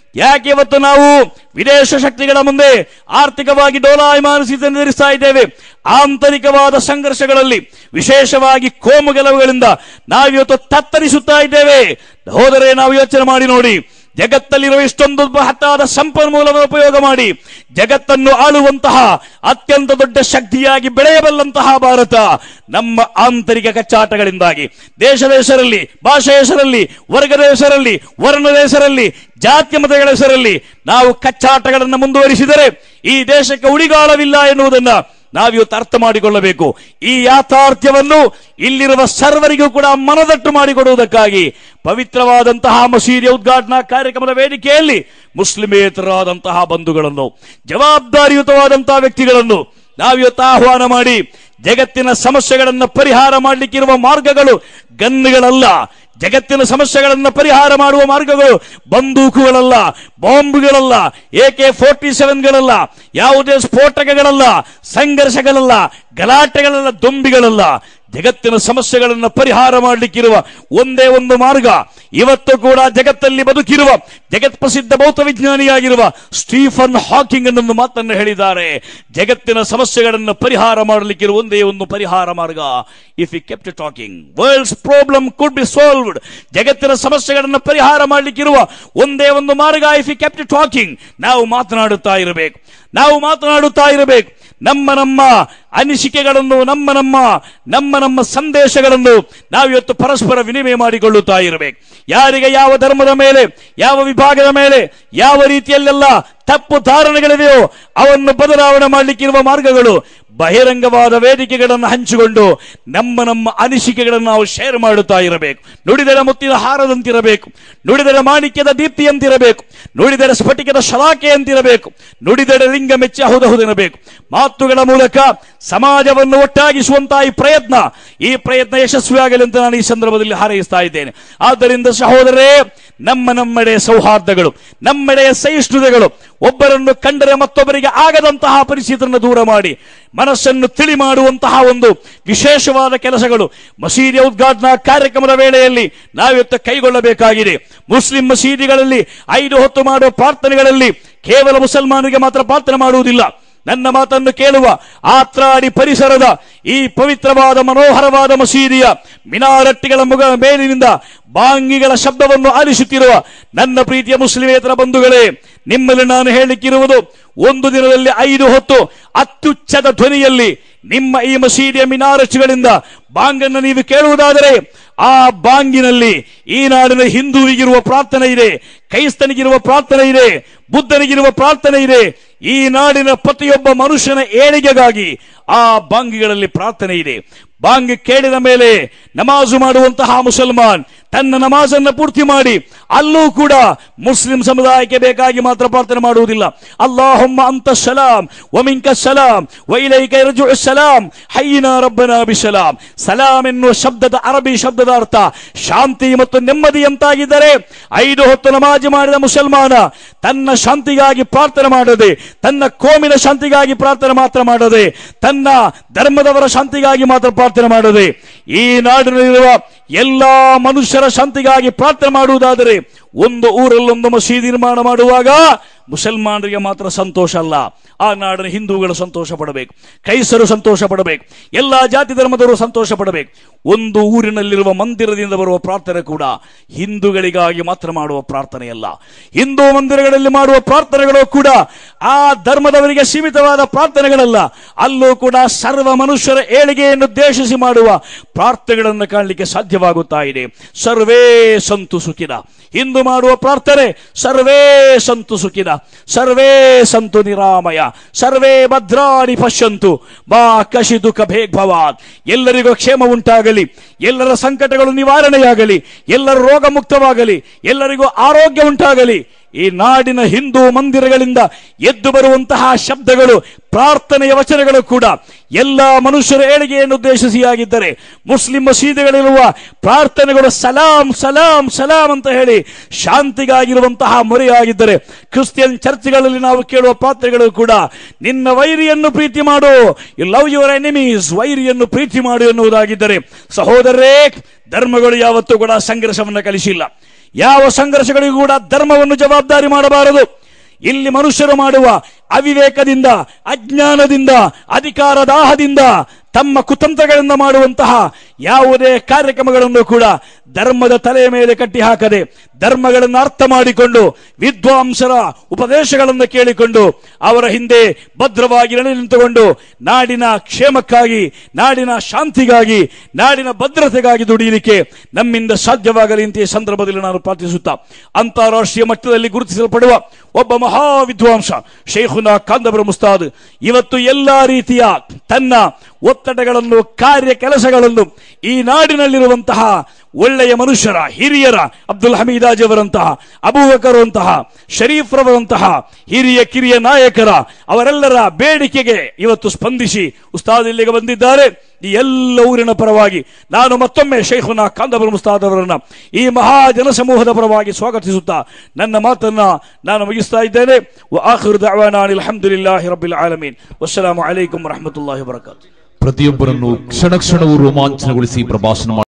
ಯಾಕೆ ಇವತ್ತು ನಾವು ವಿದೇಶ ಶಕ್ತಿಗಳ ಮುಂದೆ ಆರ್ಥಿಕವಾಗಿ ಡೋಲಾಯಮಾನ ಸ್ಥಿತಿ ಎದುರಿಸ್ತಾ ಇದ್ದೇವೆ ಆಂತರಿಕವಾದ ಸಂಘರ್ಷಗಳಲ್ಲಿ ವಿಶೇಷವಾಗಿ ಕೋಮು ಗೆಲುವುಗಳಿಂದ ನಾವಿವತ್ತು ತತ್ತರಿಸುತ್ತಾ ಇದ್ದೇವೆ ಹೋದರೆ ನಾವು ಯೋಚನೆ ಮಾಡಿ ನೋಡಿ ಜಗತ್ತಲ್ಲಿರುವ ಇಷ್ಟೊಂದು ಮಹತ್ತಾದ ಸಂಪನ್ಮೂಲವನ್ನು ಉಪಯೋಗ ಮಾಡಿ ಜಗತ್ತನ್ನು ಆಳುವಂತಹ ಅತ್ಯಂತ ದೊಡ್ಡ ಶಕ್ತಿಯಾಗಿ ಬೆಳೆಯಬಲ್ಲಂತಹ ಭಾರತ ನಮ್ಮ ಆಂತರಿಕ ಕಚ್ಚಾಟಗಳಿಂದಾಗಿ ದೇಶದ ಹೆಸರಲ್ಲಿ ಭಾಷೆಯ ಹೆಸರಲ್ಲಿ ವರ್ಗದ ಹೆಸರಲ್ಲಿ ವರ್ಣದ ಹೆಸರಲ್ಲಿ ಜಾತಿ ಮತಗಳ ಹೆಸರಲ್ಲಿ ನಾವು ಕಚ್ಚಾಟಗಳನ್ನು ಮುಂದುವರಿಸಿದರೆ ಈ ದೇಶಕ್ಕೆ ಉಳಿಗಾಲವಿಲ್ಲ ಎನ್ನುವುದನ್ನ ನಾವಿವತ್ತು ಅರ್ಥ ಮಾಡಿಕೊಳ್ಳಬೇಕು ಈ ಯಾಥಾರ್ಥ್ಯವನ್ನು ಇಲ್ಲಿರುವ ಸರ್ವರಿಗೂ ಕೂಡ ಮನದಟ್ಟು ಮಾಡಿಕೊಡುವುದಕ್ಕಾಗಿ ಪವಿತ್ರವಾದಂತಹ ಮಸೀದಿಯ ಉದ್ಘಾಟನಾ ಕಾರ್ಯಕ್ರಮದ ವೇದಿಕೆಯಲ್ಲಿ ಮುಸ್ಲಿಮೇತರಾದಂತಹ ಬಂಧುಗಳನ್ನು ಜವಾಬ್ದಾರಿಯುತವಾದಂತಹ ವ್ಯಕ್ತಿಗಳನ್ನು ನಾವಿವತ್ತು ಆಹ್ವಾನ ಮಾಡಿ ಜಗತ್ತಿನ ಸಮಸ್ಯೆಗಳನ್ನು ಪರಿಹಾರ ಮಾಡಲಿಕ್ಕಿರುವ ಮಾರ್ಗಗಳು ಗನ್ನುಗಳಲ್ಲ ಜಗತ್ತಿನ ಸಮಸ್ಯೆಗಳನ್ನು ಪರಿಹಾರ ಮಾಡುವ ಮಾರ್ಗಗಳು ಬಂದೂಕುಗಳಲ್ಲ ಬಾಂಬ್ಗಳಲ್ಲ ಎಕೆ ಫೋರ್ಟಿ ಸೆವೆನ್ಗಳಲ್ಲ ಯಾವುದೇ ಸ್ಫೋಟಕಗಳಲ್ಲ ಸಂಘರ್ಷಗಳಲ್ಲ ಗಲಾಟೆಗಳಲ್ಲ ದೊಂಬಿಗಳಲ್ಲ ಜಗತ್ತಿನ ಸಮಸ್ಯೆಗಳನ್ನು ಪರಿಹಾರ ಮಾಡಲಿಕ್ಕಿರುವ ಒಂದೇ ಒಂದು ಮಾರ್ಗ ಇವತ್ತು ಕೂಡ ಜಗತ್ತಲ್ಲಿ ಬದುಕಿರುವ ಜಗತ್ ಪ್ರಸಿದ್ಧ ಭೌತ ವಿಜ್ಞಾನಿಯಾಗಿರುವ ಸ್ಟೀಫನ್ ಹಾಕಿಂಗ್ ಅನ್ನೊಂದು ಮಾತನ್ನು ಹೇಳಿದ್ದಾರೆ ಜಗತ್ತಿನ ಸಮಸ್ಯೆಗಳನ್ನು ಪರಿಹಾರ ಮಾಡಲಿಕ್ಕಿರುವ ಒಂದೇ ಒಂದು ಪರಿಹಾರ ಮಾರ್ಗ if you kept talking worlds problem could be solved ಜಗತ್ತಿನ ಸಮಸ್ಯೆಗಳನ್ನು ಪರಿಹಾರ ಮಾಡಲಿಕ್ಕಿರುವ ಒಂದೇ ಒಂದು ಮಾರ್ಗ ಇಫ್ ಯು ಕೆಪ್ಟ್ ಟಾಕಿಂಗ್ ನಾವು ಮಾತನಾಡುತ್ತಾ ಇರಬೇಕು ನಾವು ಮಾತನಾಡುತ್ತಾ ಇರಬೇಕು ನಮ್ಮ ನಮ್ಮ ಅನಿಸಿಕೆಗಳನ್ನು ನಮ್ಮ ನಮ್ಮ ನಮ್ಮ ನಮ್ಮ ಸಂದೇಶಗಳನ್ನು ನಾವಿವತ್ತು ಪರಸ್ಪರ ವಿನಿಮಯ ಮಾಡಿಕೊಳ್ಳುತ್ತಾ ಇರಬೇಕು ಯಾರಿಗೆ ಯಾವ ಧರ್ಮದ ಮೇಲೆ ಯಾವ ವಿಭಾಗದ ಮೇಲೆ ಯಾವ ರೀತಿಯಲ್ಲೆಲ್ಲ ತಪ್ಪು ಧಾರಣೆಗಳಿವೆಯೋ ಅವನ್ನು ಬದಲಾವಣೆ ಮಾಡಲಿಕ್ಕಿರುವ ಮಾರ್ಗಗಳು ಬಹಿರಂಗವಾದ ವೇದಿಕೆಗಳನ್ನು ಹಂಚಿಕೊಂಡು ನಮ್ಮ ನಮ್ಮ ಅನಿಸಿಕೆಗಳನ್ನು ನಾವು ಶೇರ್ ಮಾಡುತ್ತಾ ಇರಬೇಕು ನುಡಿದರೆ ಮುತ್ತಿನ ಹಾರದಂತಿರಬೇಕು ನುಡಿದರೆ ಮಾಣಿಕ್ಯದ ದೀಪ್ತಿಯಂತಿರಬೇಕು ನುಡಿದರೆ ಸ್ಫಟಿಕದ ಶಲಾಕೆಯಂತಿರಬೇಕು ನುಡಿದರೆ ಲಿಂಗ ಮೆಚ್ಚಿ ಹೌದಹುದೆನಬೇಕು ಮಾತುಗಳ ಮೂಲಕ ಸಮಾಜವನ್ನು ಒಟ್ಟಾಗಿಸುವಂತಹ ಈ ಪ್ರಯತ್ನ ಈ ಪ್ರಯತ್ನ ಯಶಸ್ವಿಯಾಗಲಿ ಅಂತ ನಾನು ಈ ಸಂದರ್ಭದಲ್ಲಿ ಹಾರೈಸ್ತಾ ಇದ್ದೇನೆ ಆದ್ದರಿಂದ ಸಹೋದರರೇ ನಮ್ಮ ನಮ್ಮೆಡೆಯ ಸೌಹಾರ್ದಗಳು ನಮ್ಮೆಡೆಯ ಸಹಿಷ್ಣುತೆಗಳು ಒಬ್ಬರನ್ನು ಕಂಡರೆ ಮತ್ತೊಬ್ಬರಿಗೆ ಆಗದಂತಹ ಪರಿಸ್ಥಿತಿಯನ್ನು ದೂರ ಮಾಡಿ ಮನಸ್ಸನ್ನು ತಿಳಿ ಮಾಡುವಂತಹ ಒಂದು ವಿಶೇಷವಾದ ಕೆಲಸಗಳು ಮಸೀದಿಯ ಉದ್ಘಾಟನಾ ಕಾರ್ಯಕ್ರಮದ ವೇಳೆಯಲ್ಲಿ ನಾವಿವತ್ತು ಕೈಗೊಳ್ಳಬೇಕಾಗಿದೆ ಮುಸ್ಲಿಂ ಮಸೀದಿಗಳಲ್ಲಿ ಐದು ಹೊತ್ತು ಮಾಡುವ ಪ್ರಾರ್ಥನೆಗಳಲ್ಲಿ ಕೇವಲ ಮುಸಲ್ಮಾನರಿಗೆ ಮಾತ್ರ ಪ್ರಾರ್ಥನೆ ಮಾಡುವುದಿಲ್ಲ ನನ್ನ ಮಾತನ್ನು ಕೇಳುವ ಆತ್ರಾಡಿ ಪರಿಸರದ ಈ ಪವಿತ್ರವಾದ ಮನೋಹರವಾದ ಮಸೀದಿಯ ಮಿನಾರಟ್ಟಿಗಳ ಮುಗ ಮೇಲಿನಿಂದ ಬಾಂಗಿಗಳ ಶಬ್ದವನ್ನು ಆಲಿಸುತ್ತಿರುವ ನನ್ನ ಪ್ರೀತಿಯ ಮುಸ್ಲಿಮೇತರ ಬಂಧುಗಳೇ ನಿಮ್ಮಲ್ಲಿ ನಾನು ಹೇಳಲಿಕ್ಕಿರುವುದು ಒಂದು ದಿನದಲ್ಲಿ ಐದು ಹೊತ್ತು ಅತ್ಯುಚ್ಚದ ಧ್ವನಿಯಲ್ಲಿ ನಿಮ್ಮ ಈ ಮಸೀದಿಯ ಮಿನಾರಚ್ಚುಗಳಿಂದ ಬಾಂಗನ್ನು ನೀವು ಕೇಳುವುದಾದರೆ ಆ ಬಾಂಗಿನಲ್ಲಿ ಈ ನಾಡಿನ ಹಿಂದೂವಿಗಿರುವ ಪ್ರಾರ್ಥನೆ ಇದೆ ಕ್ರೈಸ್ತನಿಗಿರುವ ಪ್ರಾರ್ಥನೆ ಇದೆ ಬುದ್ಧನಿಗಿರುವ ಪ್ರಾರ್ಥನೆ ಇದೆ ಈ ನಾಡಿನ ಪ್ರತಿಯೊಬ್ಬ ಮನುಷ್ಯನ ಏಳಿಗೆಗಾಗಿ ಆ ಬಾಂಗಿಗಳಲ್ಲಿ ಪ್ರಾರ್ಥನೆ ಇದೆ ಬಾಂಗ್ ಕೇಳಿದ ಮೇಲೆ ನಮಾಜು ಮಾಡುವಂತಹ ಮುಸಲ್ಮಾನ್ ತನ್ನ ನಮಾಜನ್ನು ಪೂರ್ತಿ ಮಾಡಿ ಅಲ್ಲೂ ಕೂಡ ಮುಸ್ಲಿಂ ಸಮುದಾಯಕ್ಕೆ ಬೇಕಾಗಿ ಮಾತ್ರ ಪ್ರಾರ್ಥನೆ ಮಾಡುವುದಿಲ್ಲ ಅಲ್ಲಾಹುಮ್ಮ ಅಂತ ಸಲಾಂ ವಮಿಂಕ ಸಲಾಂ ವೈಲೈಕ ರಜು ಸಲಾಂ ಹೈನ ರಬ್ಬನ ಬಿಸಲಾಂ ಸಲಾಂ ಎನ್ನುವ ಶಬ್ದದ ಅರಬಿ ಶಬ್ದದ ಅರ್ಥ ಶಾಂತಿ ಮತ್ತು ನೆಮ್ಮದಿ ಅಂತಾಗಿದ್ದರೆ ಐದು ಹೊತ್ತು ನಮಾಜು ಮಾಡಿದ ಮುಸಲ್ಮಾನ ತನ್ನ ಶಾಂತಿಗಾಗಿ ಪ್ರಾರ್ಥನೆ ಮಾಡದೆ ತನ್ನ ಕೋಮಿನ ಶಾಂತಿಗಾಗಿ ಪ್ರಾರ್ಥನೆ ಮಾತ್ರ ಮಾಡದೆ ತನ್ನ ಧರ್ಮದವರ ಶಾಂತಿಗಾಗಿ ಮಾತ್ರ ಪ್ರಾರ್ಥನೆ ಮಾಡದೆ ಈ ನಾಡಿನಲ್ಲಿರುವ ಎಲ್ಲಾ ಮನುಷ್ಯರ ಶಾಂತಿಗಾಗಿ ಪ್ರಾರ್ಥನೆ ಮಾಡುವುದಾದರೆ ಒಂದು ಊರಲ್ಲೊಂದು ಮಸೀದಿ ನಿರ್ಮಾಣ ಮಾಡುವಾಗ ಮುಸಲ್ಮಾನರಿಗೆ ಮಾತ್ರ ಸಂತೋಷ ಅಲ್ಲ ಆ ನಾಡಿನ ಹಿಂದೂಗಳು ಸಂತೋಷ ಪಡಬೇಕು ಕ್ರೈಸ್ತರು ಸಂತೋಷ ಪಡಬೇಕು ಎಲ್ಲಾ ಜಾತಿ ಧರ್ಮದವರು ಸಂತೋಷ ಪಡಬೇಕು ಒಂದು ಊರಿನಲ್ಲಿರುವ ಮಂದಿರದಿಂದ ಬರುವ ಪ್ರಾರ್ಥನೆ ಕೂಡ ಹಿಂದೂಗಳಿಗಾಗಿ ಮಾತ್ರ ಮಾಡುವ ಪ್ರಾರ್ಥನೆಯಲ್ಲ ಹಿಂದೂ ಮಂದಿರಗಳಲ್ಲಿ ಮಾಡುವ ಪ್ರಾರ್ಥನೆಗಳು ಕೂಡ ಆ ಧರ್ಮದವರಿಗೆ ಸೀಮಿತವಾದ ಪ್ರಾರ್ಥನೆಗಳಲ್ಲ ಅಲ್ಲೂ ಕೂಡ ಸರ್ವ ಮನುಷ್ಯರ ಏಳಿಗೆಯನ್ನು ಉದ್ದೇಶಿಸಿ ಮಾಡುವ ಪ್ರಾರ್ಥನೆಗಳನ್ನು ಕಾಣಲಿಕ್ಕೆ ಸಾಧ್ಯವಾಗುತ್ತಾ ಇದೆ ಸರ್ವೇ ಸಂತು ಸುಖಿನ ಹಿಂದೂ ಮಾಡುವ ಪ್ರಾರ್ಥನೆ ಸರ್ವೇ ಸಂತು ಸುಖಿನ ಸರ್ವೇ ಸಂತು ನಿರಾಮಯ ಸರ್ವೇ ಭದ್ರಾಣಿ ಪಶ್ಯಂತು ಬಾ ಕಶಿ ದುಃಖ ಭೇಗ್ಭವಾತ್ ಎಲ್ಲರಿಗೂ ಕ್ಷೇಮ ಉಂಟಾಗಲಿ ಎಲ್ಲರ ಸಂಕಟಗಳು ನಿವಾರಣೆಯಾಗಲಿ ಎಲ್ಲರ ರೋಗ ಮುಕ್ತವಾಗಲಿ ಎಲ್ಲರಿಗೂ ಆರೋಗ್ಯ ಉಂಟಾಗಲಿ ಈ ನಾಡಿನ ಹಿಂದೂ ಮಂದಿರಗಳಿಂದ ಎದ್ದು ಬರುವಂತಹ ಶಬ್ದಗಳು ಪ್ರಾರ್ಥನೆಯ ವಚನಗಳು ಕೂಡ ಎಲ್ಲ ಮನುಷ್ಯರ ಏಳಿಗೆಯನ್ನು ಉದ್ದೇಶಿಸಿಯಾಗಿದ್ದರೆ ಮುಸ್ಲಿಂ ಮಸೀದಿಗಳಿರುವ ಪ್ರಾರ್ಥನೆಗಳು ಸಲಾಂ ಸಲಾಂ ಸಲಾಂ ಅಂತ ಹೇಳಿ ಶಾಂತಿಗಾಗಿರುವಂತಹ ಮೊರೆಯಾಗಿದ್ದರೆ ಕ್ರಿಸ್ಟಿಯನ್ ಚರ್ಚ್ಗಳಲ್ಲಿ ನಾವು ಕೇಳುವ ಪ್ರಾರ್ಥನೆಗಳು ಕೂಡ ನಿನ್ನ ವೈರಿಯನ್ನು ಪ್ರೀತಿ ಮಾಡು ಯು ಲವ್ ಯುವರ್ ಎನಿಮೀಸ್ ವೈರಿಯನ್ನು ಪ್ರೀತಿ ಮಾಡು ಎನ್ನುವುದಾಗಿದ್ದರೆ ಸಹೋದರರೇ ಧರ್ಮಗಳು ಯಾವತ್ತೂ ಕೂಡ ಸಂಘರ್ಷವನ್ನು ಕಲಿಸಿಲ್ಲ ಯಾವ ಸಂಘರ್ಷಗಳಿಗೂ ಕೂಡ ಧರ್ಮವನ್ನು ಜವಾಬ್ದಾರಿ ಮಾಡಬಾರದು ಇಲ್ಲಿ ಮನುಷ್ಯರು ಮಾಡುವ ಅವಿವೇಕದಿಂದ ಅಜ್ಞಾನದಿಂದ ಅಧಿಕಾರ ದಾಹದಿಂದ ತಮ್ಮ ಕುತಂತ್ರಗಳಿಂದ ಮಾಡುವಂತಹ ಯಾವುದೇ ಕಾರ್ಯಕ್ರಮಗಳನ್ನು ಕೂಡ ಧರ್ಮದ ತಲೆಯ ಮೇಲೆ ಕಟ್ಟಿ ಹಾಕದೆ ಧರ್ಮಗಳನ್ನು ಅರ್ಥ ಮಾಡಿಕೊಂಡು ವಿದ್ವಾಂಸರ ಉಪದೇಶಗಳನ್ನು ಕೇಳಿಕೊಂಡು ಅವರ ಹಿಂದೆ ಭದ್ರವಾಗಿ ನಡೆ ನಿಂತುಕೊಂಡು ನಾಡಿನ ಕ್ಷೇಮಕ್ಕಾಗಿ ನಾಡಿನ ಶಾಂತಿಗಾಗಿ ನಾಡಿನ ಭದ್ರತೆಗಾಗಿ ದುಡಿಯಲಿಕ್ಕೆ ನಮ್ಮಿಂದ ಸಾಧ್ಯವಾಗಲಿ ಅಂತ ಈ ಸಂದರ್ಭದಲ್ಲಿ ನಾನು ಪ್ರಾರ್ಥಿಸುತ್ತಾ ಅಂತಾರಾಷ್ಟ್ರೀಯ ಮಟ್ಟದಲ್ಲಿ ಗುರುತಿಸಲ್ಪಡುವ ಒಬ್ಬ ಮಹಾ ವಿದ್ವಾಂಸ ಶೇಖುನಾ ಕಾಂದಬರ ಮುಸ್ತಾದ್ ಇವತ್ತು ಎಲ್ಲಾ ರೀತಿಯ ತನ್ನ ಒತ್ತಡಗಳನ್ನು ಕಾರ್ಯ ಕೆಲಸಗಳನ್ನು ಈ ನಾಡಿನಲ್ಲಿರುವಂತಹ ಒಳ್ಳೆಯ ಮನುಷ್ಯರ ಹಿರಿಯರ ಅಬ್ದುಲ್ ಹಮೀದಾಜ್ ಅವರಂತಹ ಅಬೂಬಕರ್ ಅಂತಹ ಶರೀಫ್ ರವರಂತಹ ಹಿರಿಯ ಕಿರಿಯ ನಾಯಕರ ಅವರೆಲ್ಲರ ಬೇಡಿಕೆಗೆ ಇವತ್ತು ಸ್ಪಂದಿಸಿ ಉಸ್ತಾದ್ ಇಲ್ಲಿಗೆ ಬಂದಿದ್ದಾರೆ ಈ ಎಲ್ಲ ಊರಿನ ಪರವಾಗಿ ನಾನು ಮತ್ತೊಮ್ಮೆ ಶೈಖುನಾ ಕಾಂದಬರ್ ಮುಸ್ತಾದ್ ಅವರನ್ನ ಈ ಮಹಾ ಜನಸಮೂಹದ ಪರವಾಗಿ ಸ್ವಾಗತಿಸುತ್ತಾ ನನ್ನ ಮಾತನ್ನ ನಾನು ಮುಗಿಸ್ತಾ ಇದ್ದೇನೆ ಆಖಿರು ದಅವಾನಾ ಅನಿಲ್ ಹಮ್ದುಲಿಲ್ಲಾಹಿ ರಬ್ಬಿಲ್ ಆಲಮೀನ್ ವಸ್ಸಲಾಮು ಅಲೈಕುಂ ವರಹಮತುಲ್ಲಾಹಿ ವಬರಕಾತು ಪ್ರತಿಯೊಬ್ಬರನ್ನು ಕ್ಷಣ ಕ್ಷಣವೂ ರೋಮಾಂಚನಗೊಳಿಸಿ ಪ್ರಭಾಷಣ